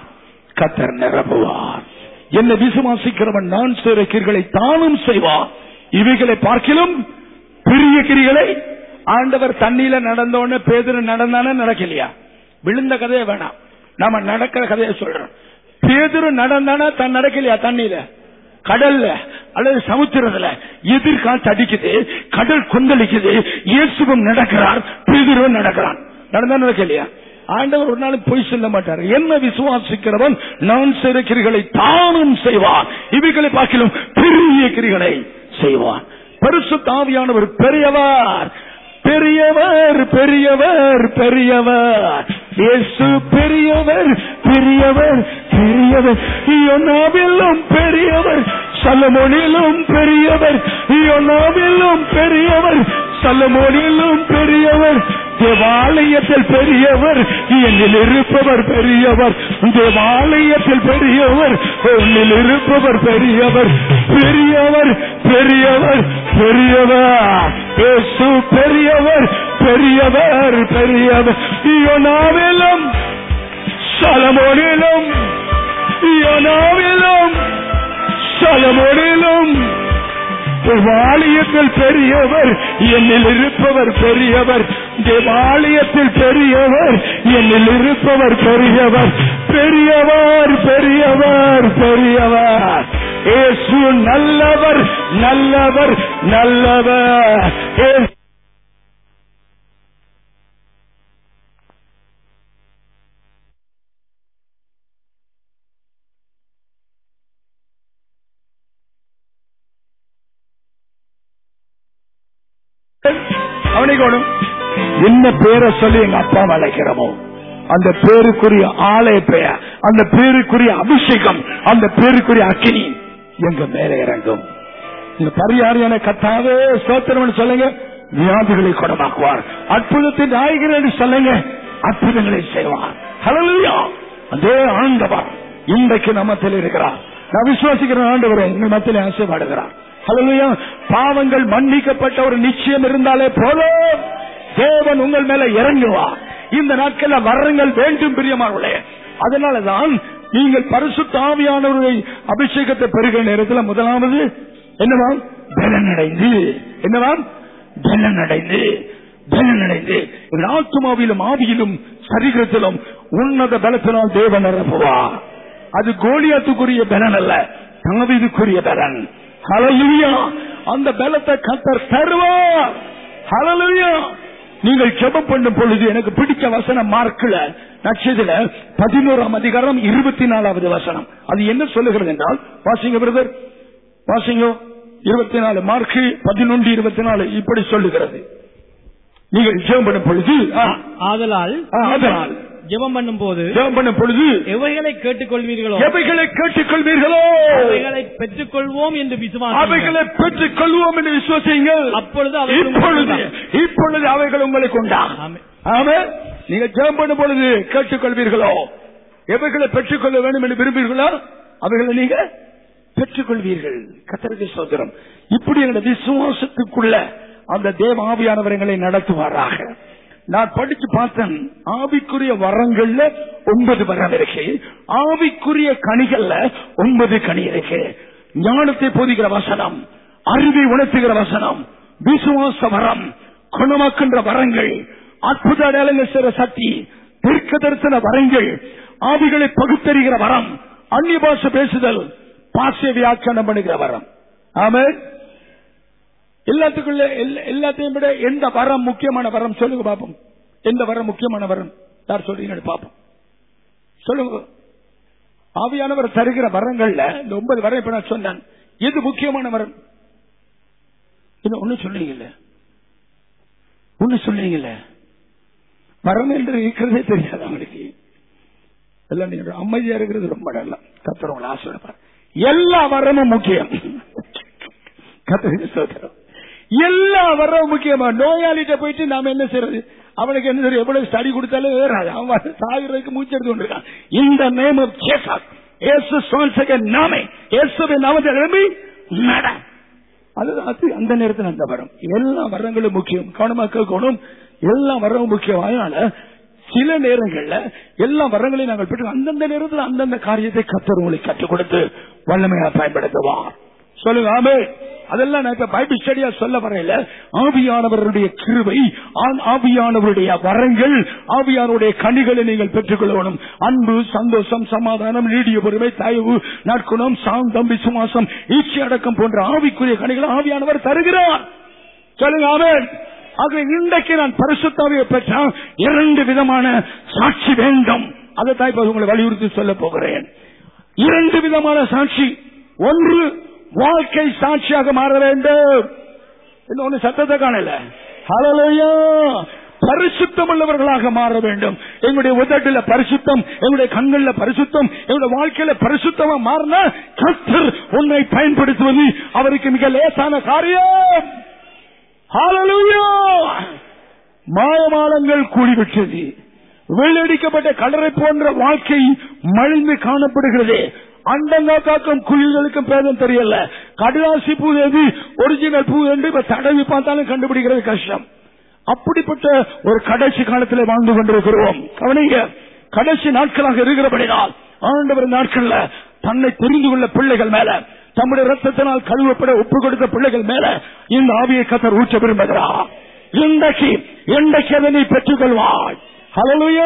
கத்தர் நிரப்புவார் என்ன விசுவாசிக்கிறவன் நான் செய்கிற கிரிகளை தானும் செய்வான் இவைகளை பார்க்கிலும் பெரிய கிரிகளை ஆண்டவர் தண்ணியில நடந்தோன்னு பேதர் நடந்தானே நடக்கலையா விழுந்த கதையை வேணாம் நாம நடக்கிற கதையை சொல்றோம் பேதரு நடந்தானா தன் நடக்கலையா தண்ணியில கடல்ல அல்லது சமுத்திரத்துல எதிர்கால் அடிக்குது கடல் கொந்தளிக்குது இயேசுவும் நடக்கிறார் பேதரும் நடக்கிறான் நடந்தா நடக்கலையா ஆண்டவர் ஒரு நாள் பொய் சொல்ல மாட்டார் என்ன விசுவாசிக்கிறவன் நான் செய்த கிரிகளை தானும் செய்வான் இவைகளை பார்க்கலும் பெரிய கிரிகளை செய்வான் பரிசு தாவியானவர் பெரியவர் பெரியவர் பெரியவர் பெரியவர் இயேசு பெரியவர் பெரியவர் பெரியவர் யோனாவிலும் பெரியவர் சலமோனிலும் பெரியவர் யோனாவிலும் பெரியவர் சலமோனிலும் பெரியவர் தேவாலயத்தில் பெரியவர் என்னில் இருப்பவர் பெரியவர் தேவாலயத்தில் பெரியவர் என்னில் இருப்பவர் பெரியவர் பெரியவர் பெரியவர் பெரியவர் இயேசு பெரியவர் பெரியவர் பெரியவர் யோனாவிலும் சலமோனிலும் யோனாவிலும் சலமோனிலும் தேவாலயத்தில் பெரியவர் என்னில் இருப்பவர் பெரியவர் தேவாலயத்தில் பெரியவர் என்னில் இருப்பவர் பெரியவர் பெரியவர் பெரியவர் பெரியவர் இயேசு நல்லவர் நல்லவர் நல்லவர் இயேசு அவனைக்கோடும் என்ன பேரை சொல்லி எங்க அப்பா அழைக்கிறோமோ அந்த பேருக்குரிய ஆலய பெயர் அந்த பேருக்குரிய அபிஷேகம் அந்த பேருக்குரிய அக்கினி எங்க மேல இறங்கும் இந்த பரிகாரியான கத்தாவே ஸ்தோத்திரம் சொல்லுங்க வியாதிகளை குணமாக்குவார் அற்புதத்தின் நாயகர் என்று சொல்லுங்க அற்புதங்களை செய்வார் ஹalleluya அதே ஆண்டவர் இன்றைக்கு நம்மத்தில் இருக்கிறார் நான் விசுவாசிக்கிற ஆண்டவரை எங்கள் மத்தியில் ஆசைப்படுகிறார் ஹalleluya பாவங்கள் மன்னிக்கப்பட்ட ஒரு நிச்சயம் இருந்தாலே போதும் தேவன் உங்கள் மேல இறங்குவார் இந்த நாட்கள்ல வரங்கள் வேண்டும் பிரியமானவர்களே அதனாலதான் நீங்கள் பரிசுத்த ஆவியானவருடைய அபிஷேகத்தை பெறுகிற நேரத்தில் முதலாவது என்னவாம் பலனடைந்து என்னவாம் பலனடைந்து பலனடைந்து எங்கள் ஆத்மாவிலும் ஆவியிலும் சரீரத்திலும் உன்னத பலத்தினால் தேவன் நிரப்புவார் அது கோலியாத்துக்குரிய பலன் அல்ல தாவீதுக்குரிய பலன் ஹalleluya அந்த பலத்தை கத்தர் தருவார் ஹalleluya நீங்கள் ஜெபம் பண்ணும் பொழுது எனக்கு பிடிச்ச வசனம் மார்க்ல நட்சத்திர பதினோராம் அதிகாரம் இருபத்தி நாலாவது வசனம் அது என்ன சொல்லுகிறது என்றால் வாசிங்க பிரதர் வாசிங்க இருபத்தி நாலு மார்க் பதினொன்று இருபத்தி நாலு இப்படி சொல்லுகிறது நீங்கள் ஜெபம் பண்ணும் பொழுது ஆ, ஆதலால் ஆ, அதனால் ஜெபம் பண்ணும் போது ஜெபம் பண்ணும் பொழுது எவைகளை கேட்டுக்கொள்வீர்களோ எவைகளை கேட்டுக்கொள்வீர்களோ அவைகளை பெற்றுக்கொள்வோம் என்று விசுவாசம் அவைகளை பெற்றுக் கொள்வோம் என்று விசுவசியுங்கள் அப்பொழுது அவைகள் இப்பொழுது உங்களுக்கு இப்பொழுது அவைகள் உங்களுக்கு உண்டா ஆமென். ஆமே நீங்க ஜெபம் பண்ணும் பொழுது கேட்டுக்கொள்வீர்களோ எவைகளை பெற்றுக்கொள்ள வேண்டும் என்று விரும்புவீர்களோ அவைகளை நீங்க பெற்றுக்கொள்வீர்கள் கத்தருக்கு சோதரம் இப்படி எங்களுடைய விசுவாசத்துக்குள்ள அந்த தேவ ஆவியானவர் எங்களை நடத்துவாராக நான் படிச்சு பார்த்தேன் ஆவிக்குரிய வரங்கள்ல ஒன்பது வரம் இருக்கு ஆவிக்குரிய கனிகள்ல ஒன்பது கனி இருக்கு ஞானத்தை போதிக்கிற வசனம் அறிவை உணர்த்துகிற வசனம் விசுவாச வரம் குணமாக்கின்ற வரங்கள் அற்புத அடையாளங்கள் செய்கிற சக்தி தீர்க்க தரிசன வரங்கள் ஆவிகளை பகுத்தறிகிற வரம் அந்நிய பாஷை பேசுதல் பாசிய வியாக்கியானம் பண்ணுகிற வரம் ஆமென் எல்லாத்துக்குள்ள எல்லா- எல்லாத்தையும் விட எந்த வரம் முக்கியமான வரம் சொல்லுங்க பாப்போம் எந்த வரம் முக்கியமான வரம் யார் சொல்றீங்கன்னு பாப்போம் சொல்லுங்க ஆவியானவர் தருகிற வரங்கள்ல இந்த ஒன்பது வரம் இப்ப நான் சொன்னேன் எது முக்கியமான வரம் இது ஒண்ணு சொன்னீங்கல்ல ஒண்ணு சொன்னீங்கல்ல வரம் என்று இருக்கிறதே தெரியாது அவங்களுக்கு எல்லாம் நீங்க அமைதியா இருக்கிறது ரொம்ப நல்லா கத்துறவங்களை ஆசைப்படுப்பார் எல்லா வரமும் முக்கியம் கத்திரிக்க சோதரம் எல்லா வரவும் முக்கியமா நோயாளிகிட்ட போயிட்டு நாம என்ன செய்யறது அவனுக்கு என்ன தெரியும் எவ்வளவு ஸ்டடி கொடுத்தாலும் ஏறாது அவன் சாகிறதுக்கு மூச்சு எடுத்து கொண்டிருக்கான் இந்த நேம் ஆஃப் ஜேசஸ் இயேசு சுவாசக நாமே இயேசுவின் நாமத்தை எழுப்பி நட அது அது அந்த நேரத்தில் அந்த வரம் எல்லா வரங்களும் முக்கியம் கவனமா கேட்கணும் எல்லா வரவும் முக்கியம் அதனால சில நேரங்கள்ல எல்லா வரங்களையும் நாங்கள் பெற்று அந்தந்த நேரத்தில் அந்தந்த காரியத்தை கத்தர் உங்களுக்கு கற்றுக் கொடுத்து வல்லமையா பயன்படுத்துவார் சொல்லுங்க ஆமே அதெல்லாம் நான் இப்ப பைபிள் ஸ்டடியா சொல்ல வரையில ஆவியானவருடைய கிருபை ஆ- ஆவியானவருடைய வரங்கள் ஆவியானவருடைய கனிகளை நீங்கள் பெற்றுக்கொள்ளணும் அன்பு சந்தோஷம் சமாதானம் நீடிய பொறுமை தயவு நற்குணம் சாந்தம் விசுவாசம் ஈச்சி அடக்கம் போன்ற ஆவிக்குரிய கனிகளை ஆவியானவர் தருகிறார் சொல்லுங்க ஆமென் ஆக இன்றைக்கு நான் பரிசுத்தாவியை பெற்ற இரண்டு விதமான சாட்சி வேண்டும் அதை தான் இப்ப உங்களை வலியுறுத்தி சொல்ல போகிறேன் இரண்டு விதமான சாட்சி ஒன்று வாழ்க்கை சாட்சியாக மாற வேண்டும் இன்னொன்னு சத்தத்தை காணல ஹalleluya பரிசுத்தம் உள்ளவர்களாக மாற வேண்டும் எங்களுடைய உதட்டில பரிசுத்தம் எங்களுடைய கண்கள்ல பரிசுத்தம் எங்களுடைய வாழ்க்கையில பரிசுத்தமா மாறினா கர்த்தர் உன்னை பயன்படுத்துவது அவருக்கு மிக லேசான காரியம் ஹalleluya மாயமாலங்கள் கூடிவிட்டது வெள்ளடிக்கப்பட்ட கடலை போன்ற வாழ்க்கை மழிந்து காணப்படுகிறது அண்டங்கா காக்கும் குயில்களுக்கும் பேதம் தெரியல கடுதாசி பூ எது ஒரிஜினல் பூ என்று இப்ப தடவி பார்த்தாலும் கண்டுபிடிக்கிறது கஷ்டம் அப்படிப்பட்ட ஒரு கடைசி காலத்தில் வாழ்ந்து கொண்டிருக்கிறோம் கவனிங்க கடைசி நாட்களாக இருக்கிறபடினால் ஆண்டவர் நாட்கள்ல தன்னை தெரிந்து கொள்ள பிள்ளைகள் மேல தம்முடைய ரத்தத்தினால் கழுவப்பட ஒப்பு கொடுத்த பிள்ளைகள் மேல இந்த ஆவியை கத்தர் ஊற்ற விரும்புகிறார் இன்றைக்கு இன்றைக்கு அதை நீ பெற்றுக்கொள்வாய் ஹalleluya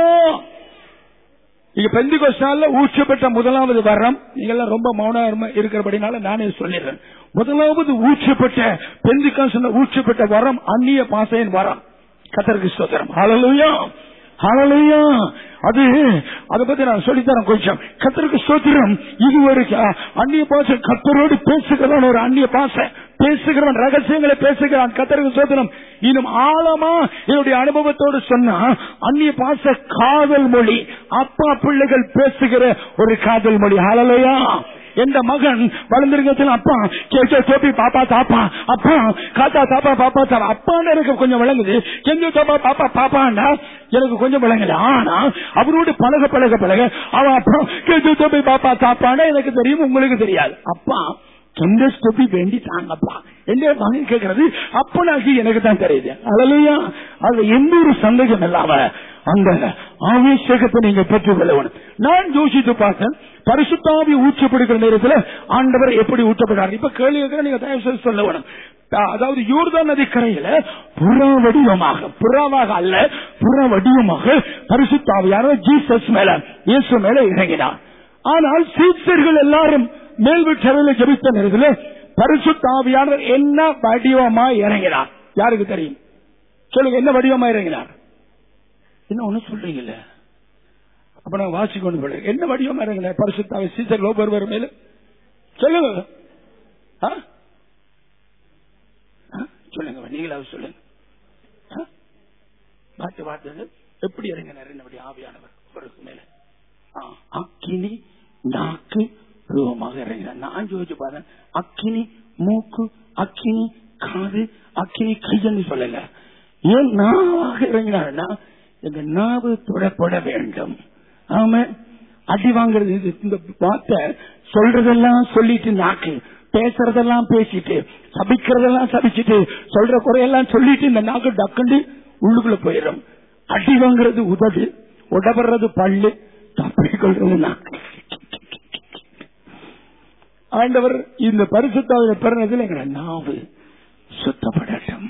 இங்க பெந்திகோஸ்தால ஊற்றப்பட்ட முதலாவது வரம் நீங்க ரொம்ப மௌனமா இருக்கிறபடினால நானே சொல்லிடுறேன் முதலாவது ஊற்றப்பட்ட பெந்திகாஸ் ஊற்றப்பட்ட வரம் அந்நிய பாசையின் வரம் கத்தருக்கு சோதரம் ஹalleluya ஹalleluya அது அதை பத்தி நான் சொல்லித்தரேன் கொஞ்சம் கத்தருக்கு சோத்திரம் இது ஒரு அஹ், அந்நிய பாசை கத்தரோடு பேசுகிறவன் ஒரு அந்நிய பாசை பேசுகிறவன் ரகசியங்களை பேசுகிறான் கத்தருக்கு சோதனம் இன்னும் ஆழமா என்னுடைய அனுபவத்தோடு சொன்னா அந்நிய பாச காதல் மொழி அப்பா பிள்ளைகள் பேசுகிற ஒரு காதல் மொழி ஹalleluya எந்த மகன் வளர்ந்திருக்கத்தில் அப்பா கேச்சே சோப்பி பாப்பா தாப்பா அப்பா காத்தா தாப்பா பாப்பா தாப்பா அப்பான்னு எனக்கு கொஞ்சம் விளங்குது கெஞ்சு தாப்பா பாப்பா பாப்பாண்டா எனக்கு கொஞ்சம் விளங்குது ஆனா அவரோடு பழக பழக பழக அவன் அப்பா கெஞ்சு சோப்பி பாப்பா தாப்பாண்டா எனக்கு தெரியும் உங்களுக்கு தெரியாது அப்பா எந்த ஸ்டெப்பி வேண்டிட்டாங்கப்பா எந்த மகன் கேட்கறது அப்பனாகி எனக்கு தான் தெரியுது அழலையா அது எந்த ஒரு சந்தேகம் இல்லாம அந்த ஆவேசகத்தை நீங்க பெற்றுக்கொள்ள வேணும் நான் யோசித்து பார்த்தேன் பரிசுத்தாவி ஊற்றப்படுகிற நேரத்தில் ஆண்டவர் எப்படி ஊற்றப்படுறாரு இப்ப கேள்வி கேட்கிற நீங்க தயவு செய்து சொல்ல வேணும் அதாவது யூர்தான் நதி கரையில புறா வடிவமாக புறாவாக அல்ல புற வடிவமாக பரிசுத்தாவியான ஜீசஸ் மேல இயேசு மேல இறங்கினார் ஆனால் சீச்சர்கள் எல்லாரும் மேல் வீட்டறையில ஜபித்த நேரத்தில் பரிசுத்தாவியானவர் என்ன வடிவமா இறங்கினார் யாருக்கு தெரியும் சொல்லுங்க என்ன வடிவமா இறங்கினார் என்ன ஒண்ணு சொல்றீங்கல்ல அப்ப நான் வாசிக்கொண்டு போடுறேன் என்ன வடிவமா இறங்கினார் பரிசுத்தாவி சீசர் லோபர் வரும் மேல சொல்லுங்க ஆ? ஆ? சொல்லுங்க நீங்களாவது சொல்லுங்க ஆ? பார்த்து பார்த்து எப்படி இறங்கினார் என்னுடைய ஆவியானவர் அவருக்கு மேல ஆ, அக்கினி நாக்கு ரூபமாக இறங்கினார் நான் யோசிச்சு பார்த்தேன் அக்கினி மூக்கு அக்கினி காது அக்கினி கையன்னு சொல்லல ஏன் நாவாக இறங்கினார்னா எங்க நாவு தொடப்பட வேண்டும் ஆமா அடி வாங்குறது இது இந்த வார்த்தை சொல்றதெல்லாம் சொல்லிட்டு நாக்கு பேசுறதெல்லாம் பேசிட்டு சபிக்கிறதெல்லாம் சபிச்சுட்டு சொல்ற குறையெல்லாம் சொல்லிட்டு இந்த நாக்கு டக்குண்டு உள்ளுக்குள்ள போயிடும் அடி வாங்குறது உதடு உடபடுறது பல்லு தப்பிக்கொள்றது நாக்கு ஆண்டவர் இந்த பரிசுத்தாவில பிறந்ததில் எங்களை நாவு சுத்தப்படட்டும்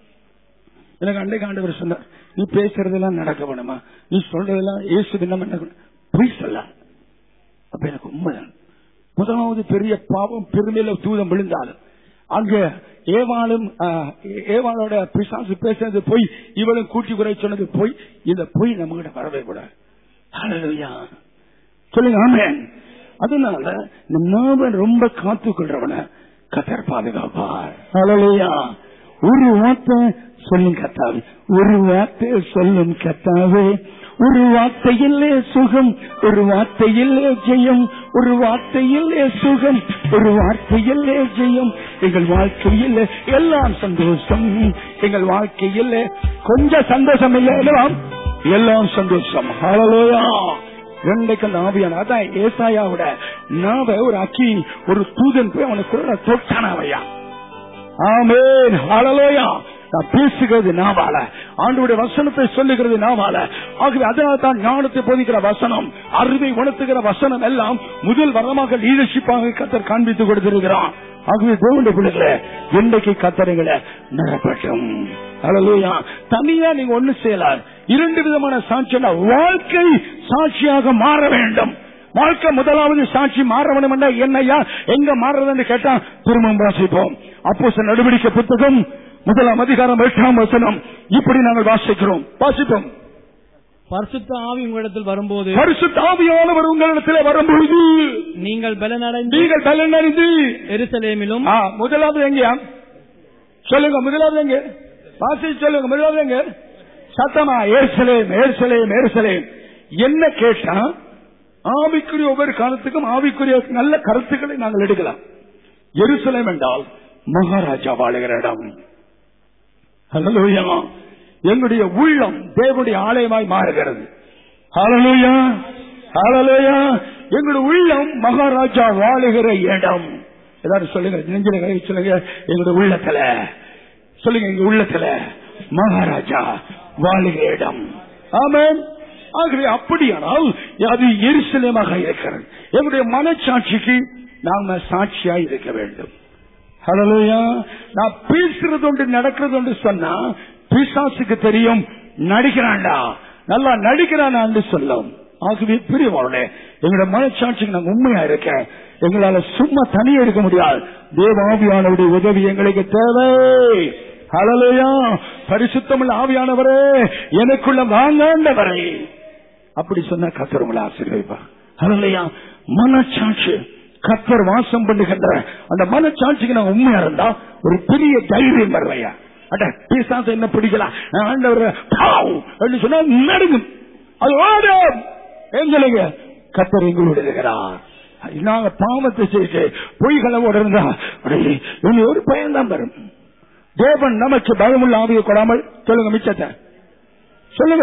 எனக்கு அன்றைக்கு ஆண்டவர் சொன்னார் நீ பேசுறதெல்லாம் நடக்க வேணுமா நீ சொல்றதெல்லாம் இயேசு என்ன பண்ண பொய் சொல்ல அப்ப எனக்கு உண்மைதான் முதலாவது பெரிய பாவம் பெருமையில தூதம் விழுந்தாலும் அங்க ஏவாளும் ஆஹ், ஏவாளோட பிசாசு பேசுறது போய் இவளும் கூட்டி குறை சொன்னது போய் இந்த பொய் நம்ம கிட்ட வரவே கூடாது ஹalleluya. சொல்லுங்க ஆமென் அதனால இந்த நாம ரொம்ப காத்து கொள்றவன கத்தர் பாதுகாப்பார் ஹalleluya. ஒரு வார்த்தை சொல்லும் கத்தாவே ஒரு வார்த்தை சொல்லும் கத்தாவே ஒரு வார்த்தையிலே சுகம் ஒரு வார்த்தையிலே ஜெயம் ஒரு வார்த்தையிலே சுகம் ஒரு வார்த்தையிலே ஜெயம் எங்கள் வாழ்க்கையில் எல்லாம் சந்தோஷம் எங்கள் வாழ்க்கையில் கொஞ்சம் சந்தோஷம் இல்லை எல்லாம் எல்லாம் சந்தோஷம் ஹalleluya. ரெண்டைக்கு அந்த ஆவியான அதான் ஏசாயாவோட நாவ ஒரு அக்கி ஒரு தூதன் போய் அவனை குரல தொட்டானாவையா ஆமேன் ஹalleluya நான் பேசுகிறது நாவால ஆண்டோட வசனத்தை சொல்லுகிறது நாவால ஆகவே அதனால தான் ஞானத்தை போதிக்கிற வசனம் அறிவை உணர்த்துகிற வசனம் எல்லாம் முதல் வரமாக லீடர்ஷிப்பாக கத்தர் காண்பித்து கொடுத்திருக்கிறான் ஆகவே தேவனுடைய பிள்ளைகளை இன்றைக்கு கத்தரைகளை நிரப்பட்டும் ஹalleluya தனியா நீங்க ஒண்ணு செய்யலாம் இரண்டு விதமான சாட்சியா வாழ்க்கை சாட்சியாக மாற வேண்டும் வாழ்க்கை முதலாவது சாட்சி மாற வேண்டும் என்றா என்னையா எங்க மாறுறதுன்னு கேட்டா திரும்பவும் வாசிப்போம் அப்போ நடவடிக்கை புத்தகம் முதலாம் அதிகாரம் எட்டாம் வசனம் இப்படி நாங்கள் வாசிக்கிறோம் வாசிப்போம் பரிசுத்த ஆவி உங்களிடத்தில் வரும்போது பரிசுத்த ஆவியானவர் உங்களிடத்தில் வரும்பொழுது நீங்கள் பலனடைந்து நீங்கள் பலனடைந்து எருசலேமிலும் ஆ, முதலாவது எங்கயா சொல்லுங்க முதலாவது எங்க வாசி சொல்லுங்க முதலாவது எங்க சத்தமா ஏர்சலேம் ஏர்சலேம் ஏர்சலேம் என்ன கேட்டா ஆவிக்குரிய ஒவ்வொரு காலத்துக்கும் ஆவிக்குரிய நல்ல கருத்துக்களை நாங்கள் எடுக்கலாம் எருசலேம் என்றால் மகாராஜா வாழுகிற இடம் ஹalleluya எங்களுடைய உள்ளம் தேவனுடைய ஆலயமாய் மாறுகிறது ஹalleluya ஹalleluya எங்களுடைய உள்ளம் மகாராஜா வாழுகிற இடம் ஏதாவது சொல்லுங்க நெஞ்சில கை வச்சு சொல்லுங்க எங்களுடைய உள்ளத்துல சொல்லுங்க எங்க உள்ளத்துல மகாராஜா வாழுகிற இடம் ஆமென் ஆகவே அப்படியானால் அது எரிசலமாக இருக்கிறது எங்களுடைய மனச்சாட்சிக்கு நாம சாட்சியா இருக்க வேண்டும் ஹalleluya நான் பேசுறது ஒன்று நடக்கிறது ஒன்று சொன்னா பிசாசுக்கு தெரியும் நடிக்கிறான்டா நல்லா நடிக்கிறான்னு சொல்லும் ஆகவே பிரியவாளே எங்களோட மனச்சாட்சிக்கு நாங்க உண்மையா இருக்க எங்களால சும்மா தனியா இருக்க முடியாது தேவாவியானவருடைய உதவி எங்களுக்கு தேவை ஹalleluya பரிசுத்தமுள்ள ஆவியானவரே எனக்குள்ள வாங்காண்டவரே அப்படி சொன்னா கத்தர் உங்களை ஆசீர்வதிப்பார் ஹalleluya மனச்சாட்சி கத்தர் வாசம் பண்ணுகின்ற அந்த மனச்சாட்சிக்கு நான் உண்மையா இருந்தா ஒரு பெரிய தைரியம் வருவையா அட பிசாச என்ன பிடிக்கலாம் ஆண்டவர் பாவ் என்று சொன்னா நடுங்கும் அது ஓடும் எங்களுங்க கத்தர் எங்களோடு இருக்கிறார் நாங்க பாவத்தை செய்து பொய்களவோடு இருந்தா அடே, இனி ஒரு பயன்தான் வரும் தேவன் நமக்கு பயமுள்ள ஆவியை கொடாமல் சொல்லுங்க மிச்சத்தை சொல்லுங்க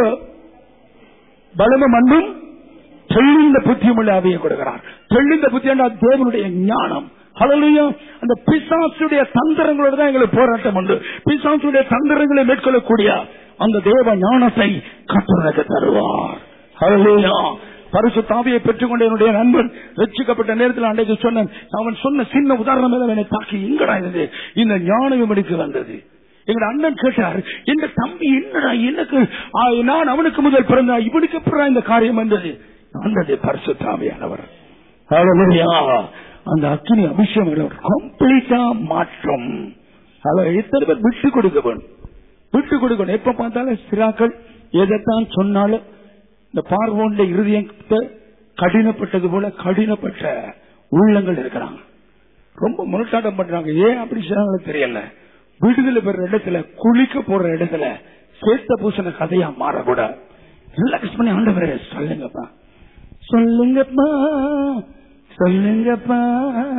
பலமும் அன்பும் தெளிந்த புத்தியுமுள்ள ஆவியை கொடுக்கிறார் தெளிந்த புத்தி என்றால் தேவனுடைய ஞானம் ஹalleluya அந்த பிசாசுடைய தந்திரங்களோட தான் எங்களுக்கு போராட்டம் உண்டு பிசாசுடைய தந்திரங்களை மேற்கொள்ளக்கூடிய அந்த தேவ ஞானத்தை கத்தருக்கு தருவார் ஹalleluya பரிசு தாவியை பெற்றுக்கொண்ட என்னுடைய நண்பன் ரட்சிக்கப்பட்ட நேரத்தில் அன்றைக்கு சொன்னேன் அவன் சொன்ன சின்ன உதாரணம் எல்லாம் என்னை தாக்கி எங்கடா இருந்தது இந்த ஞானம் இவனுக்கு வந்தது எங்க அண்ணன் கேட்டார் இந்த தம்பி என்னடா எனக்கு ஆ, நான் அவனுக்கு முதல் பிறந்தா இவனுக்கு அப்புறம் இந்த காரியம் வந்தது வந்தது பரிசுத்தாவியானவர் Hallelujah. அந்த அக்கினி அபிஷேகம் கம்ப்ளீட்டா மாற்றம் அதை எத்தனை பேர் விட்டு கொடுக்க வேணும் விட்டு கொடுக்கணும் எப்ப பார்த்தாலும் சிறாக்கள் எதைத்தான் சொன்னாலும் இந்த பார்வோண்ட இருதயத்தை கடினப்பட்டது போல கடினப்பட்ட உள்ளங்கள் இருக்கிறாங்க ரொம்ப முரட்டாட்டம் பண்றாங்க ஏன் அப்படி செய்றாங்களோ தெரியல விடுதலை பெற இடத்துல குளிக்க போற இடத்துல சேத்த பூசண கதையா மாறக்கூடாது ரிலாக்ஸ் பண்ணி ஆண்டவரே சொல்லுங்கப்பா சொல்லுங்கப்பா சொல்லுங்கப்பா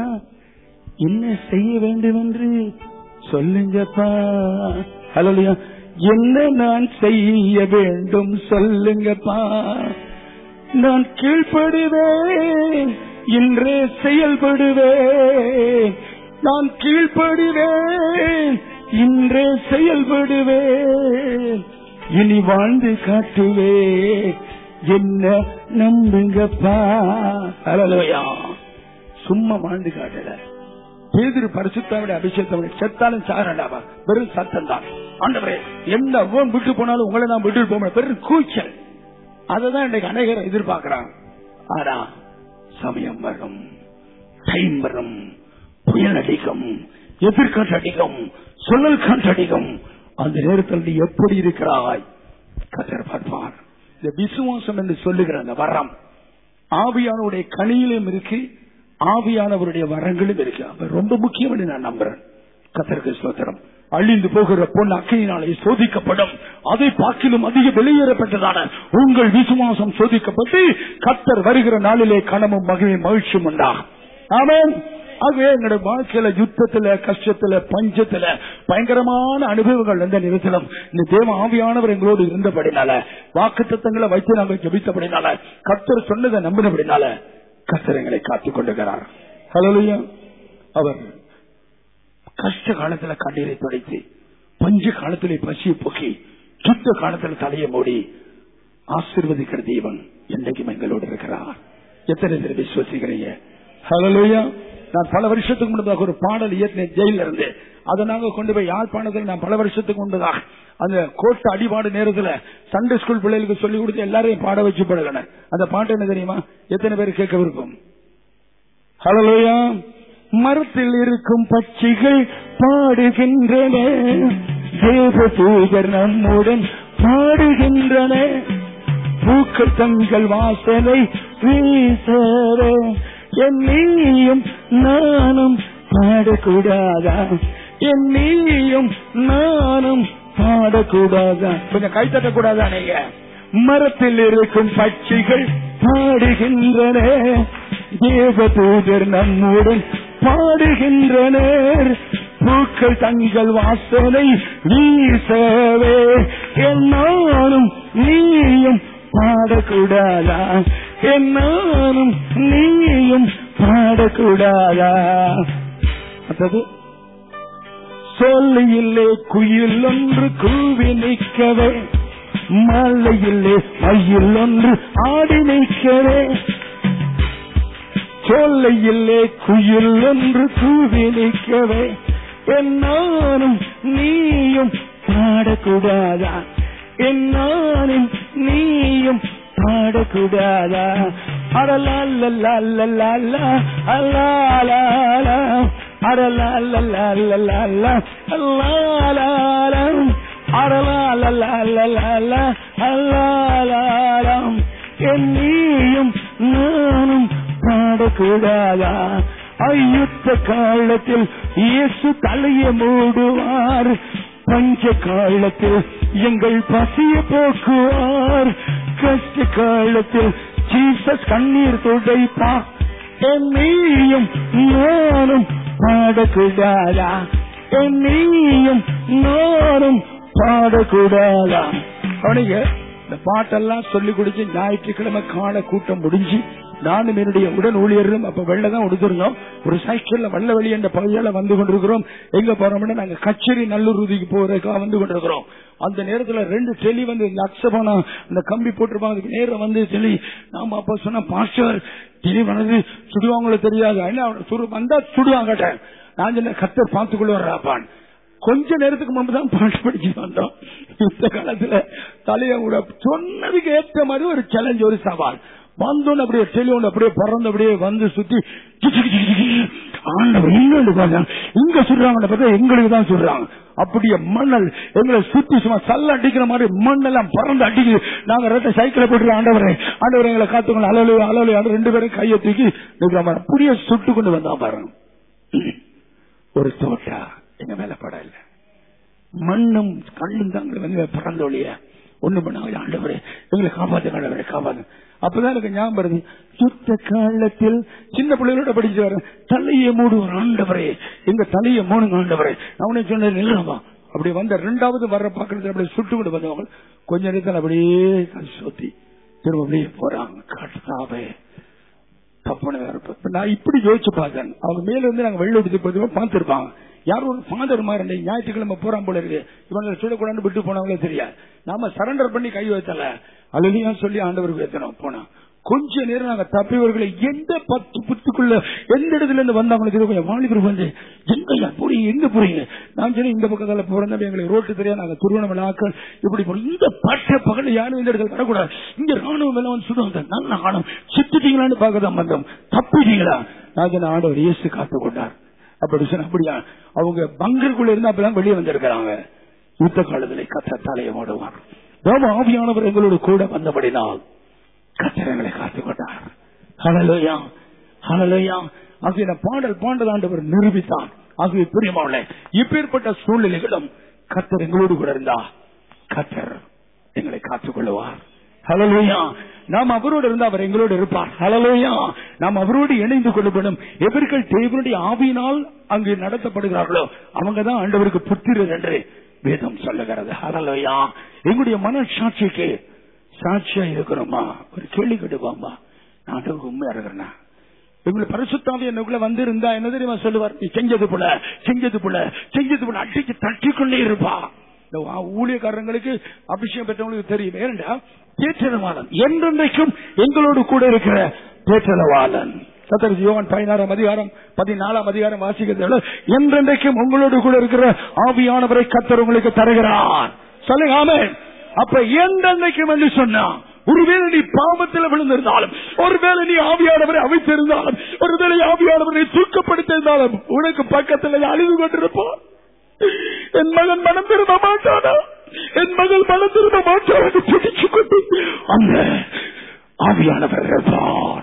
என்ன செய்ய வேண்டும் என்று சொல்லுங்கப்பா ஹலோலியா என்ன நான் செய்ய வேண்டும் சொல்லுங்கப்பா நான் கீழ்ப்படுவேன் இன்றே செயல்படுவேன் நான் கீழ்ப்படுவேன் இன்றே செயல்படுவேன் இனி வாழ்ந்து காட்டுவேன் என்ன நம்புங்கப்பா ஹalleluya சும்மா வாழ்ந்து காட்டல பேதிரு பரிசுத்தாவுடைய அபிஷேகத்தோட செத்தாலும் சாரண்டாவா வெறும் சத்தம் தான் ஆண்டவரே எந்த அவ்வளவு விட்டு போனாலும் உங்களை நான் விட்டு போக வெறும் கூச்சல் அததான் இன்னைக்கு அநேகர் எதிர்பார்க்கிறாங்க ஆனா சமயம் வரும் டைம் வரும் புயல் அடிக்கும் எதிர்காற்று அடிக்கும் சுழல் காற்று அடிக்கும் அந்த நேரத்தில் நீ எப்படி இருக்கிறாய் கத்தர் பார்ப்பார் இந்த விசுவாசம் என்று சொல்லுகிற அந்த வரம் ஆவியானவருடைய கனியிலும் இருக்கு ஆவியானவருடைய வரங்களும் இருக்கு அது ரொம்ப முக்கியம் என்று நான் நம்புறேன் கத்தருக்கு ஸ்தோத்திரம் அழிந்து போகிற பொன் அக்கையினாலே சோதிக்கப்படும் அதை பார்க்கிலும் அதிக வெளியேறப்பட்டதான உங்கள் விசுவாசம் சோதிக்கப்பட்டு கத்தர் வருகிற நாளிலே கனமும் மகிழ்ச்சி மகிழ்ச்சியும் உண்டாகும் ஆமென் ஆகவே எங்களுடைய வாழ்க்கையில யுத்தத்துல கஷ்டத்துல பஞ்சத்துல பயங்கரமான அனுபவங்கள் எந்த நேரத்திலும் இந்த தேவ ஆவியானவர் எங்களோடு இருந்தபடினால வாக்கு தத்தங்களை வைத்து நாங்கள் ஜபித்தபடினால கத்தர் சொன்னதை நம்பினபடினால கத்தர் எங்களை காத்துக் கொண்டிருக்கிறார் ஹலோலியா அவர் கஷ்ட காலத்துல கண்ணீரை துடைத்து பஞ்ச காலத்திலே பசியை போக்கி சுத்த காலத்துல தலையை மூடி ஆசிர்வதிக்கிற தெய்வன் என்றைக்கும் எங்களோடு இருக்கிறார் எத்தனை பேர் விசுவசிக்கிறீங்க ஹலோயா நான் பல வருஷத்துக்கு முன்னதாக ஒரு பாடல் இயற்றினேன் ஜெயில இருந்து அதை நாங்க கொண்டு போய் யாழ்ப்பாணத்தில் நான் பல வருஷத்துக்கு முன்னதாக அந்த கோட்டை அடிபாடு நேரத்துல சண்டே ஸ்கூல் பிள்ளைகளுக்கு சொல்லி கொடுத்து எல்லாரையும் பாட வச்சு பழகினேன் அந்த பாட்டு என்ன தெரியுமா எத்தனை பேர் கேட்க விருப்பம் ஹலோயா மரத்தில் இருக்கும் பட்சிகள் பாடுகின்றன தேவ தூதர் நம்முடன் பாடுகின்றன பூக்கள் தங்கள் வாசனை வீசவே என் நீயும் நானும் பாடக்கூடாதா என் நீயும் நானும் பாடக்கூடாதா கொஞ்சம் கை தட்டக்கூடாதா நீங்க மரத்தில் இருக்கும் பட்சிகள் பாடுகின்றன தேவதூதர் நம்முடன் பாடுகின்றனர் பூக்கள் தங்கள் வாசனை வீசவே என்னாலும் நீயும் பாடக்கூடாதா என்னாலும் நீயும் பாடக்கூடாதா அடுத்தது சொல்லையில்லே குயில் ஒன்று கூவி நிற்கவே மலையில்லே மயில் ஒன்று ஆடி நிற்கவே சொல்லையில்லே குயில் ஒன்று கூவி நிற்கவே என்னாலும் நீயும் பாடக்கூடாதா என்னாலும் நீயும் பாடக்கூடாதா அடலாலலாலலாலா அல்லாலாலா அடலாலலாலலாலா அல்லாலாலா அடலாலலாலலாலா அல்லாலாலாம் என் நீயும் நானும் பாடக்கூடாதா அயுத்த காலத்தில் இயேசு தலையை மூடுவார் பஞ்ச காலத்தில் எங்கள் பசிய போக்குவார் கஷ்ட காலத்தில் ஜீசஸ் கண்ணீர் துடைப்பா என் நீயும் நானும் பாடக்கூடாதா என் நீயும் நானும் பாடக்கூடாதா அவனுங்க இந்த பாட்டெல்லாம் சொல்லி கொடுத்து ஞாயிற்றுக்கிழமை காண கூட்டம் முடிஞ்சு நானும் என்னுடைய உடன் ஊழியர்களும் அப்ப வெள்ள தான் உடுத்திருந்தோம் ஒரு சைக்கிள்ல வெள்ள வெளி என்ற பகுதியால வந்து கொண்டிருக்கிறோம் எங்க போறோம்னா நாங்க கச்சேரி நல்லூர் உதிக்கு போறதுக்காக வந்து கொண்டிருக்கிறோம் அந்த நேரத்துல ரெண்டு டெலி வந்து இந்த அக்ஸபானா அந்த கம்பி போட்டிருப்பாங்க அதுக்கு நேரம் வந்து டெலி நாம அப்ப சொன்ன பாஸ்டர் டெலி வந்து சுடுவாங்களோ தெரியாது என்ன சுடு வந்தா சுடுவாங்க நான் சொன்ன கத்தர் பார்த்துக்கொள்ள வர்றாப்பான் கொஞ்ச நேரத்துக்கு முன்பு தான் பாட்டு படிச்சு வந்தோம் இந்த காலத்துல தலைய கூட சொன்னதுக்கு ஏற்ற மாதிரி ஒரு சேலஞ்ச் ஒரு சவால் வந்தோன்னு அப்படியே டெலியோன் அப்படியே பறந்து அப்படியே வந்து சுத்தி கிச்சு கிச்சு கிச்சு கிச்சு. ஆண்டவர் எங்க பாருங்க இங்க சொல்றாங்க பார்த்தா எங்களுக்கு தான் சொல்றாங்க அப்படியே மண்ணல் எங்களை சுத்தி சும்மா சல்ல அடிக்கிற மாதிரி மண்ணெல்லாம் பறந்து அடிக்குது நாங்க ரெட்ட சைக்கிள போட்டு ஆண்டவரே ஆண்டவரை எங்களை காத்துக்கணும் அலலு அலலு அது ரெண்டு பேரும் கையை தூக்கி நிக்கிற மாதிரி அப்படியே சுட்டு கொண்டு வந்தா பாருங்க ஒரு தோட்டா எங்க மேல படம் இல்ல மண்ணும் கண்ணும் தாங்கள் வந்து பறந்தோழிய ஒண்ணு பண்ணாங்க ஆண்டவரே எங்களை காப்பாத்து ஆண்டவரே காப்பாத்து அப்பதான் எனக்கு ஞாபகம் வருது யுத்த காலத்தில் சின்ன பிள்ளைகளோட படிச்சு வரேன் தலையை மூடுவார் ஆண்டவரே எங்க தலையை மூணுங்க ஆண்டவரே அவனை சொன்ன நில்றமா அப்படி வந்த ரெண்டாவது வர்ற பாக்குறது அப்படியே சுட்டு கொண்டு வந்தவங்க கொஞ்ச நேரத்தில் அப்படியே கை சுத்தி திரும்ப அப்படியே போறாங்க காட்டுதாவே தப்புன வேற இப்ப நான் இப்படி யோசிச்சு பார்த்தேன் அவங்க மேல இருந்து நாங்க வெள்ள எடுத்து போய் பார்த்திருப்பாங்க யாரும் ஒரு ஃபாதர் மாதிரி ஞாயிற்றுக்கிழமை போறான் போல இருக்கு இவங்களை சுடக்கூடாது விட்டு போனவங்களே தெரியாது நாம சரண்டர் பண்ணி கை வைத்தல அதுலயும் சொல்லி ஆண்டவருக்கு ஏத்தணும் போனா கொஞ்ச நேரம் நாங்க தப்பியவர்களை எந்த பத்து புத்துக்குள்ள எந்த இடத்துல இருந்து வந்தாங்களோ தெரியும் கொஞ்சம் வாலிபர் வந்து எங்க போறீங்க எங்க போறீங்க நான் சொன்னேன் இந்த பக்கத்தால போறதா எங்களுக்கு ரோட்டு தெரியாது நாங்க திருவண்ணாமலை ஆக்கள் இப்படி போறோம் இந்த பட்ட பகல யாரும் இந்த இடத்துல வரக்கூடாது இங்க ராணுவம் எல்லாம் வந்து சுடுவாங்க நல்ல ஆணும் சித்துட்டீங்களான்னு பார்க்கதான் வந்தோம் தப்பிட்டீங்களா நான் சொன்ன ஆண்டவர் இயேசு காத்து கொண்டார் அப்படி சொன்ன அப்படியா அவங்க பங்கருக்குள்ள இருந்து அப்பதான் வெளியே வந்திருக்கிறாங்க யுத்த காலத்திலே கத்த தலையை ஓடுவார் தேவ ஆவியானவர் எங்களோட கூட வந்தபடினால் கத்திரங்களை காத்துக் கொண்டார் ஹலலோயா ஹலலோயா ஆகிய பாடல் பாண்டல் ஆண்டவர் நிரூபித்தார் ஆகிய பிரியமாவளே இப்பேற்பட்ட சூழ்நிலைகளும் கத்தர் எங்களோடு கூட இருந்தா கத்தர் எங்களை காத்துக் கொள்ளுவார் ஹலலோயா நாம் அவரோடு இருந்தா அவர் எங்களோடு இருப்பார் ஹலலோயா நாம் அவரோடு இணைந்து கொள்ளப்படும் எவர்கள் தேவனுடைய ஆவியினால் அங்கு நடத்தப்படுகிறார்களோ அவங்க தான் ஆண்டவருக்கு புத்திரர் என்று வேதம் சொல்லுகிறது ஹலலோயா எங்களுடைய மனசாட்சிக்கு சாட்சியா இருக்கிறோமா ஒரு கேள்வி கேட்டுப்பாம்பா நான் உண்மையா இருக்கிறேன்னா எங்களை பரிசுத்தாவி என்னக்குள்ள வந்து இருந்தா என்ன தெரியுமா சொல்லுவார் நீ செஞ்சது போல செஞ்சது போல செஞ்சது போல அடிச்சு தட்டிக்கொண்டே இருப்பா இந்த வா- ஊழியக்காரங்களுக்கு அபிஷேகம் பெற்றவங்களுக்கு தெரியும் ஏனென்றா தேற்றலவாளன் என்றென்றைக்கும் எங்களோடு கூட இருக்கிற தேற்றலவாளன் கத்தர் ஜீவன் பதினாறாம் அதிகாரம் பதினாலாம் அதிகாரம் வாசிக்கிறது என்றென்றைக்கும் உங்களோடு கூட இருக்கிற ஆவியானவரை கத்தர் உங்களுக்கு தருகிறார் சொல்லுங்க ஆமென் அப்ப என்றென்றைக்கும் என்று சொன்னா ஒருவேளை நீ பாவத்தில் விழுந்திருந்தாலும் ஒருவேளை நீ ஆவியானவரை அவைத்திருந்தாலும் ஒருவேளை ஆவியானவரை தூக்கப்படுத்திருந்தாலும் உனக்கு பக்கத்தில் அழிவு கொண்டிருப்பான் என் மகன் மனம் திரும்ப மாட்டானா என் மகள் மனம் திரும்ப மாட்டான் என்று பிடிச்சு கொண்டு அந்த ஆவியானவர் இருப்பார்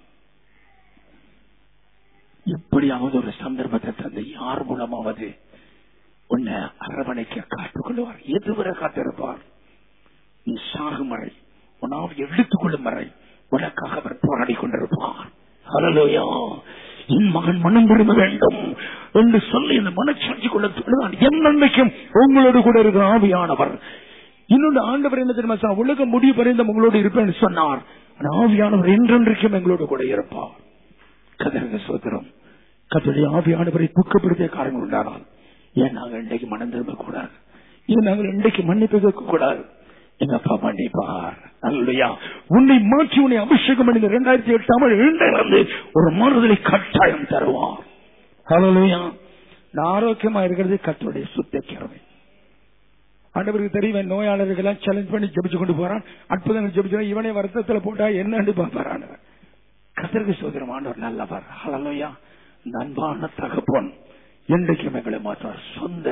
எப்படியாவது ஒரு சந்தர்ப்பத்தை தந்து யார் மூலமாவது உன்னை அரவணைக்க காத்துக்கொள்வார் எதுவரை காத்திருப்பார் நீ சாகும் வரை உன் ஆவி எடுத்துக் கொள்ளும் வரை உனக்காக அவர் போராடி கொண்டிருப்பார் ஹalleluya என் மகன் மனம் திரும்ப வேண்டும் என்று சொல்லி இந்த மனச்சாட்சி கொள்ள சொல்லுதான் என்னைக்கும் உங்களோடு கூட இருக்கிற ஆவியானவர் இன்னொன்று ஆண்டவர் என்ன தெரியுமா சொன்னார்? உலகம் முடிவு பறிந்த உங்களோடு இருப்பேன் சொன்னார் ஆனா ஆவியானவர் என்றென்றைக்கும் எங்களோடு கூட இருப்பார் கதறங்க சோதரம் கத்தோடைய ஆவியானவரை துக்கப்படுத்திய காரணங்கள் உண்டானால் ஏன் நாங்கள் இன்றைக்கு மனம் திரும்ப கூடாது ஏன் நாங்கள் இன்றைக்கு மன்னிப்பு கேட்க கூடாது எங்க அப்பா மன்னிப்பார் அல்லையா உன்னை மாற்றி உன்னை அபிஷேகம் பண்ணி இரண்டாயிரத்தி எட்டாம் இருந்து ஒரு மாறுதலை கட்டாயம் தருவார் ஹalleluya நான் ஆரோக்கியமா இருக்கிறது கத்தோடைய சுத்த கிழமை ஆண்டவருக்கு தெரியும் நோயாளர்கள் எல்லாம் சேலஞ்ச் பண்ணி ஜெபிச்சு கொண்டு போறான் அற்புதங்கள் ஜெபிச்சு இவனை வருத்தத்துல போட்டா என்னன்னு பார்ப்பார் ஆண்டவர் கத்தருக்கு சோதரம் ஆண்டவர் நல்லவர் ஹalleluya இந்த அன்பான தகப்பன் என்றைக்கும் எங்களை மாற்றார் சொந்த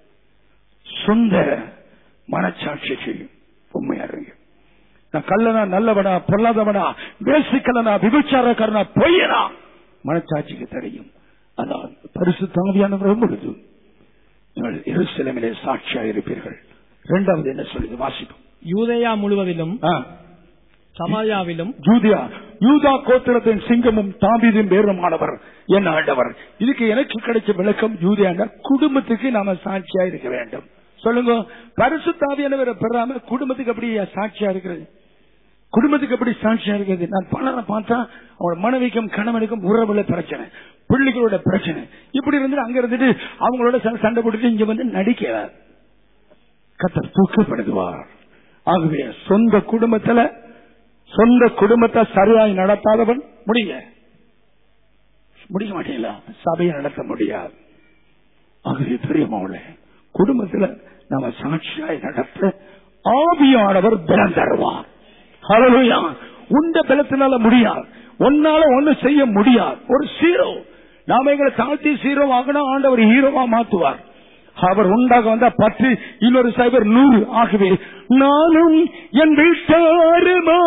சொந்த மனச்சாட்சிக்கு உண்மையா இருங்க நான் கல்லனா நல்லவனா பொல்லாதவனா வேசிக்கலனா விபச்சாரக்காரனா பொய்யனா மனச்சாட்சிக்கு தெரியும் அதான் பரிசு தாவியானவர் பொழுது நீங்கள் எருசலேமிலே சாட்சியா இருப்பீர்கள் இரண்டாவது என்ன சொல்லுது வாசிப்போம் யூதேயா முழுவதிலும் ஆ. சமாரியாவிலும் யூதியா யூதா கோத்திரத்தின் சிங்கமும் தாபீதின் பேருமானவர் என் ஆண்டவர் இதுக்கு எனக்கு கிடைச்ச விளக்கம் யூதியான குடும்பத்துக்கு நாம சாட்சியா இருக்க வேண்டும் சொல்லுங்க பரிசு தாவியானவரை பெறாம குடும்பத்துக்கு எப்படி சாட்சியா இருக்கிறது குடும்பத்துக்கு எப்படி சாட்சியா இருக்கிறது நான் பலரை பார்த்தா அவங்களோட மனைவிக்கும் கணவனுக்கும் உறவுல பிரச்சனை பிள்ளைகளோட பிரச்சனை இப்படி இருந்து அங்க இருந்துட்டு அவங்களோட ச- சண்டை போட்டுட்டு இங்க வந்து நடிக்கிறார் கத்தர் தூக்கப்படுத்துவார் ஆகவே சொந்த குடும்பத்துல சொந்த குடும்பத்தை சரியாய் நடத்தாதவன் முடியல முடிய மாட்டீங்களா சபையை நடத்த முடியாது ஆகவே பெரியமாவுல குடும்பத்துல நாம சாட்சியாய் நடத்த ஆவியானவர் பலம் தருவார் ஹalleluya உண்ட பலத்தினால முடியாது ஒன்னால ஒண்ணு செய்ய முடியாது ஒரு சீரோ நாம எங்களை தாழ்த்தி சீரோ ஆகினா ஆண்டவர் ஹீரோவா மாத்துவார் அவர் உண்டாக வந்தா பத்து இன்னொரு சைபர் நூறு ஆகவே நானும் என் வீட்டாருமோ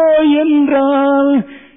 என்றால்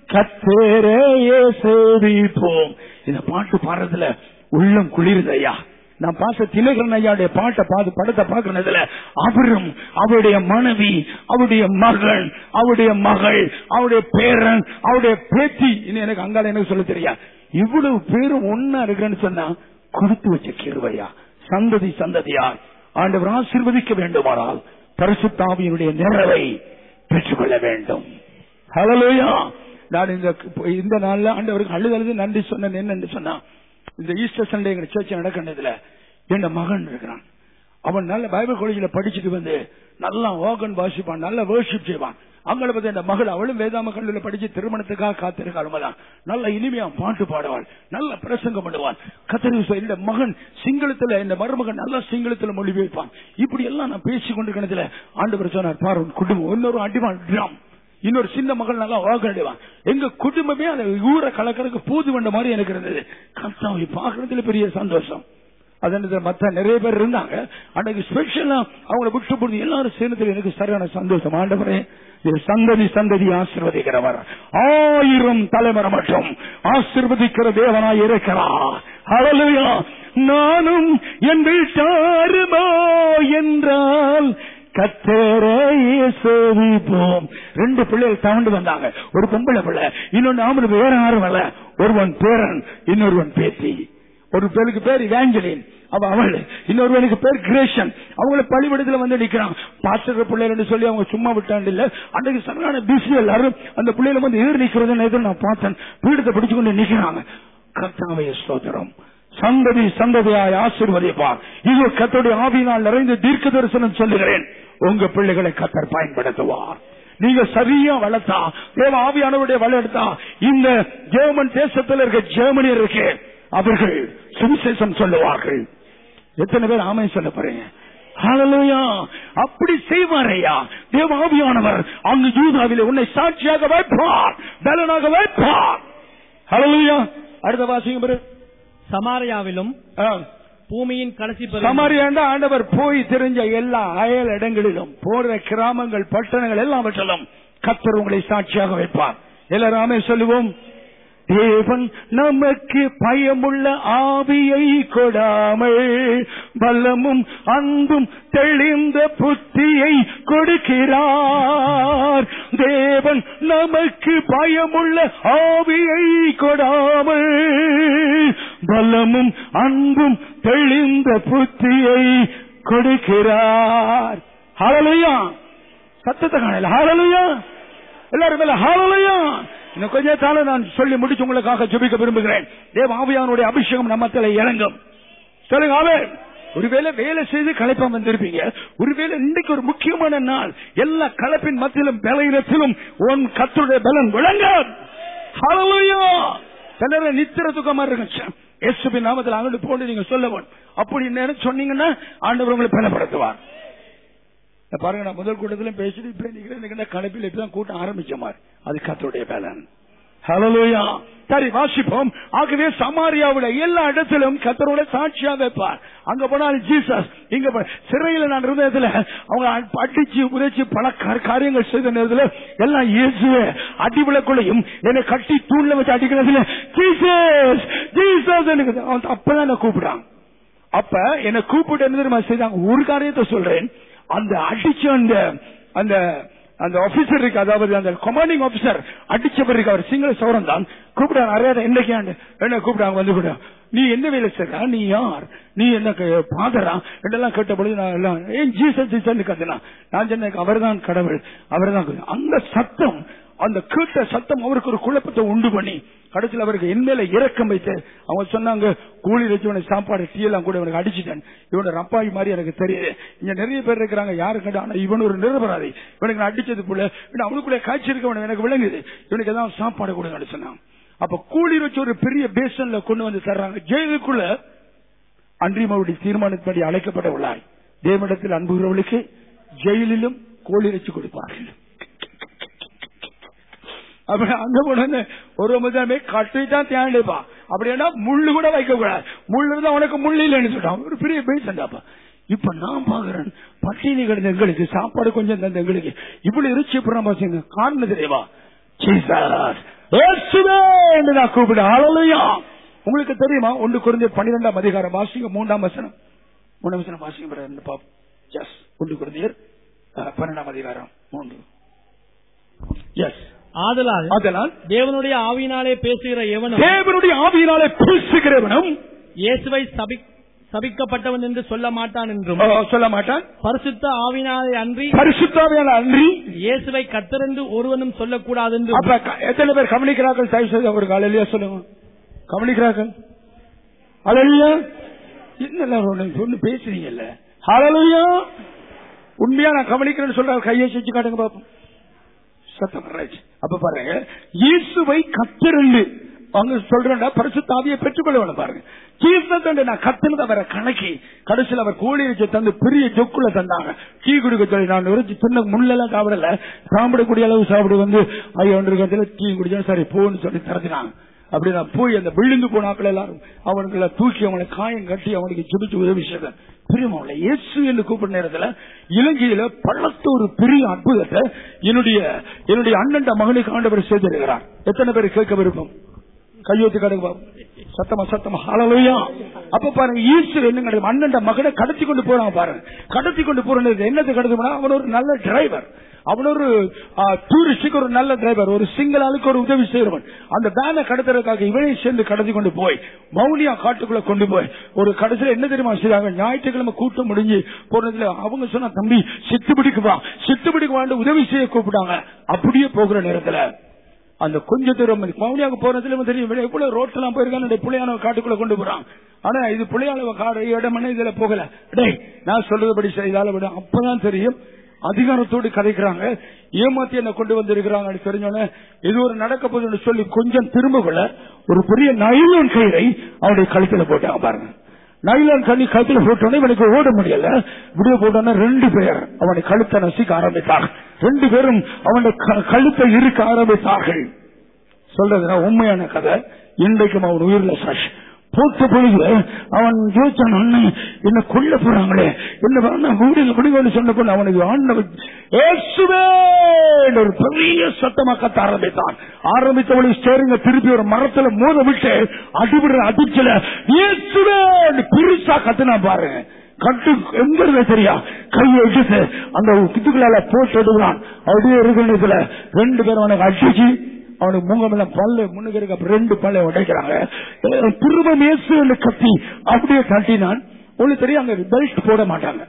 கத்தேரையே சேவிப்போம் இந்த பாட்டு பாடுறதுல உள்ளம் குளிருது ஐயா நான் பாச திலகரன் ஐயாவுடைய பாட்டை பார்த்து படத்தை பார்க்கறதுல அவரும் அவருடைய மனைவி அவருடைய மகன் அவருடைய மகள் அவருடைய பேரன் அவருடைய பேத்தி இன்னும் எனக்கு அங்கால எனக்கு சொல்ல தெரியா இவ்வளவு பேரும் ஒன்னா இருக்கிறேன்னு சொன்னா கொடுத்து வச்ச கிருவையா சந்ததி சந்ததியா ஆண்டவர் ஆசீர்வதிக்க வேண்டுமானால் பரிசுத்தாவியினுடைய நிறைவை பெற்றுக்கொள்ள வேண்டும் ஹலலோயா நான் இந்த இந்த நாள்ல ஆண்டவருக்கு அழுது அழுது நன்றி சொன்னேன் என்னன்னு சொன்னா இந்த ஈஸ்டர் சண்டே எங்க சர்ச்சை நடக்கின்றதுல என் மகன் இருக்கிறான் அவன் நல்ல பைபிள் காலேஜில் படிச்சுட்டு வந்து நல்லா ஓகன் வாசிப்பான் நல்ல வேர்ஷிப் செய்வான் அங்கே பார்த்து இந்த மகள் அவளும் வேதாம கல்லூரில் படிச்சு திருமணத்துக்காக காத்திருக்காள் தான் நல்ல இனிமையா பாட்டு பாடுவாள் நல்ல பிரசங்கம் பண்ணுவாள் கத்தரி இந்த மகன் சிங்களத்துல இந்த மருமகன் நல்ல சிங்களத்துல மொழிபெயர்ப்பான் இப்படி எல்லாம் நான் பேசி கொண்டிருக்கிறதுல ஆண்டு சொன்னார் பாரு உன் குடும்பம் இன்னொரு அடிவான் ட்ராம் இன்னொரு சின்ன மகள் நல்லா வாக்கடிவான் எங்க குடும்பமே அந்த ஊரை கலக்கறதுக்கு பூது வந்த மாதிரி எனக்கு இருந்தது கத்தாவை பாக்குறதுல பெரிய சந்தோஷம் அதனது மத்த நிறைய பேர் இருந்தாங்க அன்னைக்கு ஸ்பெஷலா அவங்களை விட்டு போடுறது எல்லாரும் சேர்ந்ததுல எனக்கு சரியான சந்தோஷம் ஆண்டவரே இது சந்ததி சந்ததி ஆசிர்வதிக்கிறவர் ஆயிரம் தலைமுறை மட்டும் ஆசிர்வதிக்கிற தேவனாய் இருக்கிறார் ஹalleluya நானும் என் வீட்டாருமோ என்றால் கத்தரையே சேவிப்போம் ரெண்டு பிள்ளைகள் தவண்டு வந்தாங்க ஒரு பொம்பளை பிள்ளை இன்னொன்னு ஆம்பளை வேற யாரும் வரல ஒருவன் பேரன் இன்னொருவன் பேத்தி ஒரு பேருக்கு பேர் இவாஞ்சலின் அவ அவள் இன்னொருவனுக்கு பேர் கிரேஷன் அவங்கள பழிபடத்துல வந்து நிக்கிறான் பாஸ்டர் பிள்ளைகள் சொல்லி அவங்க சும்மா விட்டாண்டு இல்ல அன்றைக்கு சரியான பிஸி எல்லாரும் அந்த பிள்ளைகளை வந்து ஏறி நிக்கிறத நான் பார்த்தேன் பீடத்தை பிடிச்சு கொண்டு நிக்கிறாங்க கர்த்தாவைய ஸ்தோத்திரம் சந்ததி சந்ததியாய் ஆசீர்வதிப்பார் இது கத்தோடைய ஆவியினால் நிறைந்த தீர்க்க தரிசனம் சொல்லுகிறேன் உங்க பிள்ளைகளை கத்தர் பயன்படுத்துவார் நீங்க சரியா வளர்த்தா தேவ ஆவியானவருடைய வளர்த்தா இந்த ஜெர்மன் தேசத்தில் இருக்க ஜெர்மனி இருக்கு அவர்கள் சுவிசேஷம் சொல்லுவார்கள் எத்தனை பேர் ஆமை சொல்ல போறீங்க ஹalleluya அப்படி செய்வாரையா தேவ ஆவியானவர் அங்கு யூதாவிலே உன்னை சாட்சியாக வைப்பார் பலனாக வைப்பார் ஹalleluya அடுத்த வாசிங்க பாரு சமாரியாவிலும் ஆ. பூமியின் கடைசி பகுதியில் சமாரியாண்ட ஆண்டவர் போய் தெரிஞ்ச எல்லா அயல் இடங்களிலும் போற கிராமங்கள் பட்டணங்கள் எல்லாவற்றிலும் கத்தர் உங்களை சாட்சியாக வைப்பார் எல்லாருமே சொல்லுவோம் தேவன் நமக்கு பயமுள்ள ஆவியை கொடாமல் பலமும் அன்பும் தெளிந்த புத்தியை கொடுக்கிறார் தேவன் நமக்கு பயமுள்ள ஆவியை கொடாமல் பலமும் அன்பும் தெளிந்த புத்தியை கொடுக்கிறார் ஹalleluya சத்தத்தை காணல ஹalleluya எல்லாரும் மேல ஹalleluya இன்னும் கொஞ்ச காலம் நான் சொல்லி முடிச்சு உங்களுக்காக ஜெபிக்க விரும்புகிறேன் தேவ ஆவியானுடைய அபிஷேகம் நம்மத்தில் இறங்கும் சொல்லுங்க ஆவே ஒருவேளை வேலை செய்து களைப்பம் வந்திருப்பீங்க ஒருவேளை இன்னைக்கு ஒரு முக்கியமான நாள் எல்லா கலப்பின் மத்தியிலும் பலகீனத்திலும் உன் கத்தருடைய பலன் விளங்க ஹalleluya சிலர் நித்திர துக்கமா இருந்துச்சு இயேசுவின் நாமத்தில் அங்கிட்டு போட்டு நீங்க சொல்ல வேணும் அப்படி நேரம் சொன்னீங்கன்னா ஆண்டவர் உங்களை பலப்படுத்துவார் இத பாருங்க நான் முதல் கூட்டத்திலும் பேசிட்டு இப்ப நிக்கிறேன் கலப்பில் இப்பதான் கூட்டம் ஆரம்பிச்ச மாதிரி அது கத்தருடைய பலன் ஹalleluya சரி வாசிப்போம் ஆகவே சமாரியாவுல எல்லா இடத்திலும் கத்தரோட சாட்சியா வைப்பார் அங்க போனால் ஜீசஸ் இங்க போ- சிறையில நான் இருந்த இடத்துல அவங்க அ- அடிச்சு உரைச்சு பல கா- காரியங்கள் செய்த நேரத்துல எல்லாம் இயேசுவே அடி விளக்குள்ளையும் என்னை கட்டி தூண்ல வச்சு அடிக்கிறதுல ஜீசஸ் ஜீசஸ் எனக்கு அவன் அப்பதான் என்ன கூப்பிடான் அப்ப என்ன கூப்பிட்டு என்ன தெரியுமா செய்தாங்க ஒரு காரியத்தை சொல்றேன் அந்த அடிச்ச அந்த அந்த அந்த ஆபீசர் இருக்கு அதாவது அந்த கமாண்டிங் ஆபீசர் அடிச்சவர் இருக்கு அவர் சிங்கள சௌரம் தான் கூப்பிடாங்க அரே என்னைக்கு என்ன கூப்பிடாங்க வந்து கூட நீ என்ன வேலை செய்ற நீ யார் நீ என்ன பாதரா இதெல்லாம் கேட்ட பொழுது நான் எல்லாம் ஏன் ஜீசஸ் ஜீசன் கத்துனா நான் சொன்னேன் அவர்தான் கடவுள் அவர்தான் கடவுள். அந்த சத்தம் அந்த கேட்ட சத்தம் அவருக்கு ஒரு குழப்பத்தை உண்டு பண்ணி கடைசியில் அவருக்கு என் மேல இரக்கம் வைத்து அவங்க சொன்னாங்க கூலி வச்சு இவனை சாப்பாடு டீ எல்லாம் கூட இவனுக்கு அடிச்சுட்டேன் இவனோட ரப்பாய் மாதிரி எனக்கு தெரியுது இங்க நிறைய பேர் இருக்கிறாங்க யாரு கண்டு ஆனா இவன் ஒரு நிரபராதி இவனுக்கு நான் அடிச்சது போல இவன் அவனுக்குள்ள காய்ச்சி இருக்க எனக்கு விளங்குது இவனுக்கு ஏதாவது சாப்பாடு கொடுங்கன்னு சொன்னான் அப்ப கூலி வச்சு ஒரு பெரிய பேசன்ல கொண்டு வந்து தர்றாங்க ஜெயிலுக்குள்ள அன்றியமாவுடைய தீர்மானத்தின்படி அழைக்கப்பட உள்ளாய் தேவனிடத்தில் அன்புகிறவர்களுக்கு ஜெயிலிலும் கோழி வச்சு கொடுப்பார்கள் அப்படி அங்க போன ஒரு முதலுமே கட்டி தான் தேண்டிப்பா அப்படின்னா முள்ளு கூட வைக்க கூடாது முள்ளு இருந்தா உனக்கு முள்ளு இல்லைன்னு சொல்றான் ஒரு பெரிய பேசண்டாப்பா இப்ப நான் பாக்குறேன் பட்டினி கிடந்த எங்களுக்கு சாப்பாடு கொஞ்சம் தந்த எங்களுக்கு இவ்வளவு இருச்சி புறம் பசங்க காரணம் தெரியுமா ஜீசஸ் இயேசுவே என்று நான் கூப்பிடு ஹalleluya உங்களுக்கு தெரியுமா ஒன்று குறைந்த பன்னிரெண்டாம் அதிகாரம் வாசிங்க மூன்றாம் வசனம் மூணாம் வசனம் வாசிங்க brother, இந்த பாப் எஸ் ஒன்று குறைந்தர் பன்னெண்டாம் அதிகாரம் மூன்று எஸ் ஆதலால் அதனால் தேவனுடைய ஆவியினாலே பேசுகிற எவனும் தேவனுடைய ஆவியினாலே பேசுகிறவனும் இயேசுவை சபி சபிக்கப்பட்டவன் என்று சொல்ல மாட்டான் என்றும் ஆ, சொல்ல மாட்டான் பரிசுத்த ஆவினாலே அன்றி பரிசுத்தாவியான அன்றி இயேசுவை கத்தரென்று ஒருவனும் சொல்லக்கூடாது என்று அப்ப க- எத்தனை பேர் கவனிக்கிறார்கள் தயவு செய்து ஒரு அலையியா சொல்லுங்க கவனிக்கிறார்கள் அலையா என்னெல்லாம் ஒண்ணு பேசுறீங்கல்ல அலையா உண்மையா நான் கவனிக்கிறேன்னு சொல்ற கையை செஞ்சு காட்டுங்க பாப்போம் சத்தம் ரைட் அப்ப பாருங்க இயேசுவை கத்திரண்டு அவங்க சொல்றேன்டா பரிசுத்தாவியை பெற்றுக்கொள்ள வேணும் பாருங்க ஜீசத்தோட நான் கத்துனது அவரை கணக்கி கடைசியில் அவர் கோழி வச்சு தந்து பெரிய ஜொக்குல தந்தாங்க டீ குடிக்க சொல்லி நான் ஒரு சின்ன முள்ளெல்லாம் சாப்பிடல சாப்பிடக்கூடிய அளவு சாப்பிடு வந்து ஐயா ஒன்று டீ குடிச்சா சரி போன்னு சொல்லி திறந்துனாங்க அப்படி நான் போய் அந்த விழுந்து போனாக்கள் எல்லாரும் அவனுக்குள்ள தூக்கி அவனை காயம் கட்டி அவனுக்கு ஜிபிச்சு உதவி செய்தேன் பிரியமாவளை இயேசு என்று கூப்பிட்ட நேரத்துல இலங்கையில பள்ளத்த ஒரு பெரிய அற்புதத்தை என்னுடைய என்னுடைய அண்ணன் மகனுக்கு ஆண்டவர் செய்திருக்கிறார் எத்தனை பேர் கேட்க விருப்பம் கையெழுத்து கடுங்க சத்தமா சத்தமா ஹalleluya அப்ப பாருங்க ஈஸ்வர் என்ன கிடைக்கும் அண்ணன் மகனை கடத்தி கொண்டு போறாங்க பாருங்க கடத்தி கொண்டு போறது என்னது கடத்தி போனா அவன் ஒரு நல்ல டிரைவர் அவன் ஒரு டூரிஸ்டுக்கு ஒரு நல்ல டிரைவர் ஒரு சிங்கிள் ஆளுக்கு ஒரு உதவி செய்யறவன் அந்த வேனை கடத்துறதுக்காக இவனை சேர்ந்து கடத்தி கொண்டு போய் மௌனியா காட்டுக்குள்ள கொண்டு போய் ஒரு கடைசியில என்ன தெரியுமா செய்றாங்க ஞாயிற்றுக்கிழமை கூட்டம் முடிஞ்சு போனதுல அவங்க சொன்னா தம்பி சித்துப்பிடிக்கு வா சித்துப்பிடிக்கு வாண்டு உதவி செய்ய கூப்பிட்டாங்க அப்படியே போகிற நேரத்துல அந்த கொஞ்ச தூரம் மௌனியாக போனதுல இவன் தெரியும் வெளியே எவ்வளவு ரோட்லாம் போயிருக்காங்க புள்ளையான காட்டுக்குள்ள கொண்டு போறான் ஆனா இது புள்ளையாள காடு இடமனே இதுல போகல டேய் நான் சொல்றதுபடி செய்தால விட அப்பதான் தெரியும் அதிகாரத்தோடு கதைக்கிறாங்க ஏமாத்தி என்ன கொண்டு வந்திருக்கிறாங்க தெரிஞ்சோன்னே இது ஒரு நடக்க போகுதுன்னு சொல்லி கொஞ்சம் திரும்பக்குள்ள ஒரு பெரிய நைலோன் கயிறை அவனுடைய கழுத்துல போட்டாங்க பாருங்க நைலான் கண்ணி கழுத்துல போட்டோன்னே இவனுக்கு ஓட முடியல விடிய போட்டோன்னா ரெண்டு பேர் அவனை கழுத்தை நசிக்க ஆரம்பித்தார்கள் ரெண்டு பேரும் அவனுடைய க- கழுத்தை இருக்க ஆரம்பித்தார்கள் சொல்றதுனா உண்மையான கதை இன்றைக்கும் அவன் உயிர்ல சாட்சி போட்ட பொழுது அவன் யோசிச்சான் அண்ணன் என்ன கொல்ல போறாங்களே என்ன பண்ண வீடுல விடுங்கன்னு சொன்ன பொண்ணு அவனுக்கு ஆண்டவன் இயேசுவே என்று ஒரு பெரிய சத்தமா கத்த ஆரம்பித்தான் ஆரம்பித்தவளை ஸ்டேரிங்க திருப்பி ஒரு மரத்துல மோத விட்டு அடிபடுற அதிர்ச்சியில இயேசுவே என்று பெருசா கத்துனா பாருங்க கட்டு எங்க இருக்க தெரியா கையை எடுத்து அந்த கித்துக்களால போட்டு எடுக்கிறான் அப்படியே இருக்கிறதுல ரெண்டு பேரும் அவனுக்கு அடிச்சு அவனுக்கு மூங்கமெல்லாம் பல்லு முன்னுக்கு இருக்க அப்ப ரெண்டு பல்லை உடைக்கிறாங்க அஹ் திரும்ப மேசு கத்தி அப்படியே தட்டினான் உங்களுக்கு தெரியும் அங்க பெல்ட் போட மாட்டாங்க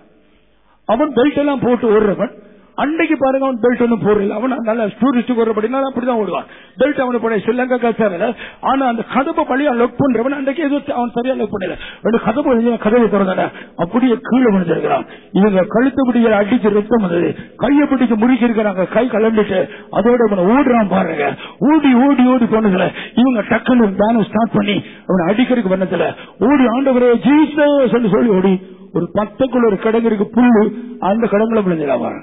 அவன் பெல்ட் எல்லாம் போட்டு ஓடுறவன் அன்னைக்கு பாருங்க அவன் பெல்ட் ஒன்னும் போடல அவன் நல்ல டூரிஸ்ட் ஓடுறபடினால அப்படிதான் ஓடுவான் பெல்ட் அவனை போட ஸ்ரீலங்கா கத்தாவில ஆனா அந்த கதவை பழியா லொக் பண்றவன் அன்றைக்கு எதுவும் அவன் சரியா லொக் பண்ணல ரெண்டு கதவு வழியா கதவை திறந்தான அப்படியே கீழே விழுந்திருக்கிறான் இவங்க கழுத்து பிடிக்கிற அடிச்சு ரத்தம் வந்தது கையை பிடிச்சு முறுக்கி இருக்கிறாங்க கை கலந்துட்டு அதோட அவனை ஓடுறான் பாருங்க ஓடி ஓடி ஓடி போனதுல இவங்க டக்குன்னு பேனர் ஸ்டார்ட் பண்ணி அவனை அடிக்கிறதுக்கு பண்ணதுல ஓடி ஆண்டவரே ஜீசஸ் சொல்லி சொல்லி ஓடி ஒரு பத்துக்குள்ள ஒரு கிடங்கு இருக்கு புல்லு அந்த கிடங்குல விழுந்துடாவாங்க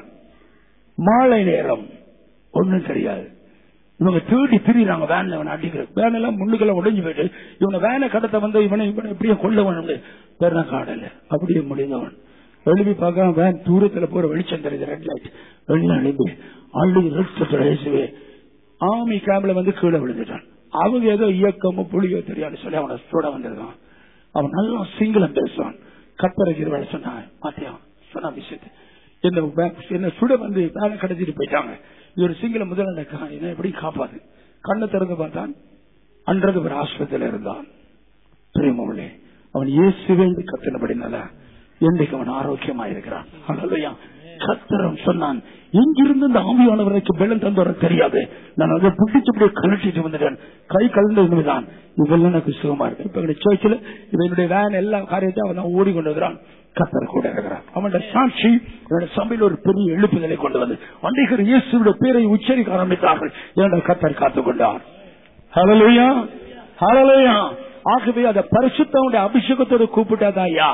மாலை நேரம் ஒண்ணும் தெரியாது இவங்க தேடி திரியிறாங்க வேன்ல இவனை அடிக்கிற வேன் எல்லாம் முன்னுக்கெல்லாம் உடைஞ்சு போயிட்டு இவனை வேனை கடத்த வந்து இவனை இவனை எப்படியும் கொல்லவன் பெருனா காடல அப்படியே முடிந்தவன் எழுப்பி பார்க்க வேன் தூரத்துல போற வெளிச்சம் தெரியுது ரெட் லைட் வெளில எழுப்பி அழுது ரத்தத்தோட இயேசுவே ஆமி கேம்ப்ல வந்து கீழே விழுந்துட்டான் அவங்க ஏதோ இயக்கமோ புளியோ தெரியாது சொல்லி அவனை சுட வந்திருக்கான் அவன் நல்லா சிங்களம் பேசுவான் கத்தரைக்கு வேலை சொன்னான் மாத்தியான் சொன்ன விஷயத்தை என்ன வே- என்ன சுட வந்து வேலை கடத்திட்டு போயிட்டாங்க இது ஒரு சிங்கள முதல் என்ன எப்படி காப்பாது கண்ணை திறந்து பார்த்தான் அன்றது ஒரு ஆஸ்பத்திரியில் இருந்தான் பிரியமவளே அவன் இயேசுவே கத்தினபடினால என்றைக்கு அவன் ஆரோக்கியமா இருக்கிறான் அல்லையா கத்திரம் சொன்னான் எங்கிருந்து இந்த ஆவியானவருக்கு பெலம் தந்து வர தெரியாது நான் அதை பிடிச்சு அப்படியே கழட்டிட்டு வந்துட்டேன் கை கலந்ததுதான் இதெல்லாம் எனக்கு சுகமா இருக்கு இப்ப எங்க சர்ச்சில் இவனுடைய வேன் எல்லா காரியத்தையும் அவன் தான் ஓடி கொண்டு வருகிறான் கத்தர் கூட இருக்கிறான் அவனுடைய சாட்சி என்னுடைய சபையில் ஒரு பெரிய எழுப்புதலை கொண்டு வந்து அன்றைக்கு இயேசுடைய பேரை உச்சரிக்க ஆரம்பித்தார்கள் என்னுடைய கத்தர் காத்துக் கொண்டார் ஹalleluya ஹalleluya ஆகவே அந்த பரிசுத்தவனுடைய அபிஷேகத்தோடு கூப்பிட்டதா ஐயா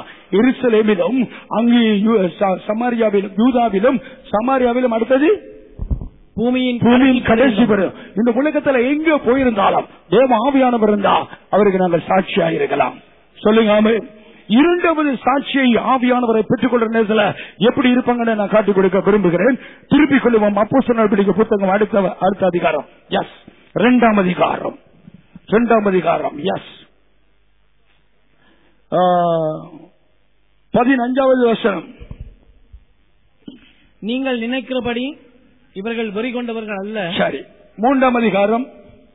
எருசலேமிலும் அங்கே யூ- ச- சமாரியாவிலும் யூதாவிலும் சமாரியாவிலும் அடுத்தது பூமியின் பூமியின் கடைசி பெறும் இந்த உலகத்துல எங்க போயிருந்தாலும் தேவ ஆவியானவர் இருந்தா அவருக்கு நாங்கள் சாட்சியா இருக்கலாம் சொல்லுங்க ஆமே இரண்டாவது சாட்சியை ஆவியானவரை பெற்றுக் கொள்ற நேரத்துல எப்படி இருப்பாங்கன்னு நான் காட்டிக் கொடுக்க விரும்புகிறேன் திருப்பிக் கொள்ளுவோம் அப்போ பிடிக்க புத்தகம் அடுத்த அடுத்த அதிகாரம் எஸ் இரண்டாம் அதிகாரம் இரண்டாம் அதிகாரம் எஸ் பதினஞ்சாவது வசனம் நீங்கள் நினைக்கிறபடி இவர்கள் வெறி கொண்டவர்கள் அல்ல சரி மூன்றாம் அதிகாரம்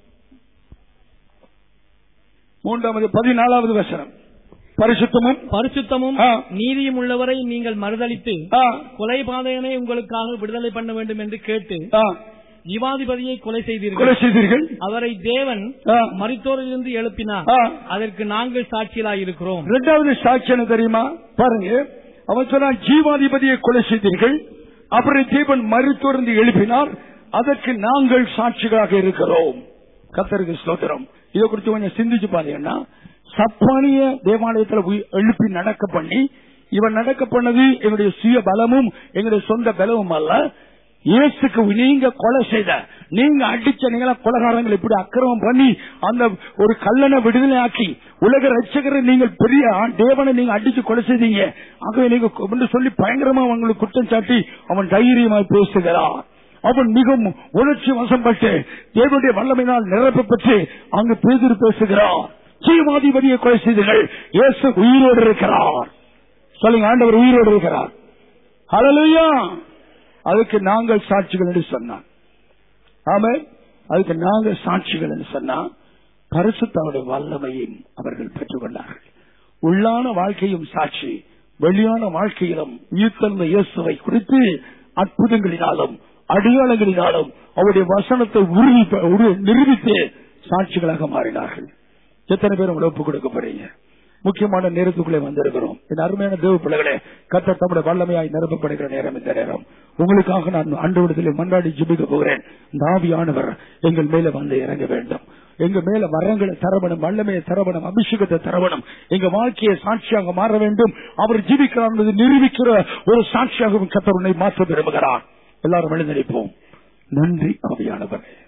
மூன்றாம் அதி- பதினாலாவது வசனம் பரிசுத்தமும் பரிசுத்தமும் ஆ. நீதியும் உள்ளவரை நீங்கள் மறுதளித்து ஆ, கொலைபாதகனை உங்களுக்காக விடுதலை பண்ண வேண்டும் என்று கேட்டு ஆ, ஜீவாதிபதியை கொலை செய்தீர்கள் கொலை செய்தீர்கள் அவரை தேவன் ஆ, மரித்தோரிலிருந்து எழுப்பினார் ஆ. அதற்கு நாங்கள் சாட்சியலாய் இருக்கிறோம் இரண்டாவது சாட்சி என்ன தெரியுமா பாருங்க அவன் சொன்னான் ஜீவாதிபதியை கொலை செய்தீர்கள் அப்புறம் தேவன் மறுத்தொருந்து எழுப்பினார் அதற்கு நாங்கள் சாட்சிகளாக இருக்கிறோம் கத்தருக்கு ஸ்தோத்திரம் இதை குறித்து கொஞ்சம் சிந்திச்சு பாத்தீங்கன்னா சப்பானிய தேவாலயத்துல உயி- எழுப்பி நடக்க பண்ணி இவன் நடக்க பண்ணது எங்களுடைய சுய பலமும் எங்களுடைய சொந்த பலமும் அல்ல இயேசுக்கு நீங்க கொலை செய்த நீங்க அடிச்ச நீங்களா கொலகாரங்கள் இப்படி அக்கிரமம் பண்ணி அந்த ஒரு கல்லனை விடுதலை ஆக்கி உலக ரட்சகரை நீங்கள் பெரிய ஆ- தேவனை நீங்க அடிச்சு கொலை செய்தீங்க ஆகவே நீங்க கொ- என்று சொல்லி பயங்கரமா அவங்களுக்கு குற்றம் சாட்டி அவன் தைரியமாய் பேசுகிறான் அவன் மிகவும் உணர்ச்சி வசப்பட்டு தேவனுடைய வல்லமையினால் நிரப்பப்பட்டு அங்கு பேதிரு பேசுகிறார் ஜீவாதிபதியை கொலை செய்தீர்கள் இயேசு உயிரோடு இருக்கிறார் சொல்லுங்க ஆண்டவர் உயிரோடு இருக்கிறார் ஹalleluya அதுக்கு நாங்கள் சாட்சிகள் என்று சொன்னான் ஆமே அதுக்கு நாங்கள் சாட்சிகள் என்று சொன்னா பரிசுத்தாவுடைய வல்லமையும் அவர்கள் பெற்றுக்கொண்டார்கள் உள்ளான வாழ்க்கையும் சாட்சி வெளியான வாழ்க்கையிலும் உயிர்த்தெழுந்த இயேசுவை குறித்து அற்புதங்களினாலும் அடையாளங்களினாலும் அவருடைய வசனத்தை உறுதி உறு- நிரூபித்து சாட்சிகளாக மாறினார்கள் எத்தனை பேர் உங்களை ஒப்புக் கொடுக்க போறீங்க முக்கியமான நேரத்துக்குள்ளே வந்திருக்கிறோம் என் அருமையான தேவ பிள்ளைகளே கத்தர் தம்முடைய வல்லமையாய் நிரப்பப்படுகிற நேரம் இந்த நேரம் உங்களுக்காக நான் அண்டவிடத்தில் மன்றாடி ஜிபிக்க போகிறேன் இந்த ஆவியானவர் எங்கள் மேல வந்து இறங்க வேண்டும் எங்க மேல வரங்களை தரவணும் வல்லமையை தரவணும் அபிஷேகத்தை தரவணும் எங்க வாழ்க்கையை சாட்சியாக மாற வேண்டும் அவர் ஜீவிக்கிறார் என்பதை நிரூபிக்கிற ஒரு சாட்சியாகவும் கத்தர் உன்னை மாற்ற விரும்புகிறார் எல்லாரும் எழுந்தளிப்போம் நன்றி ஆவியானவரே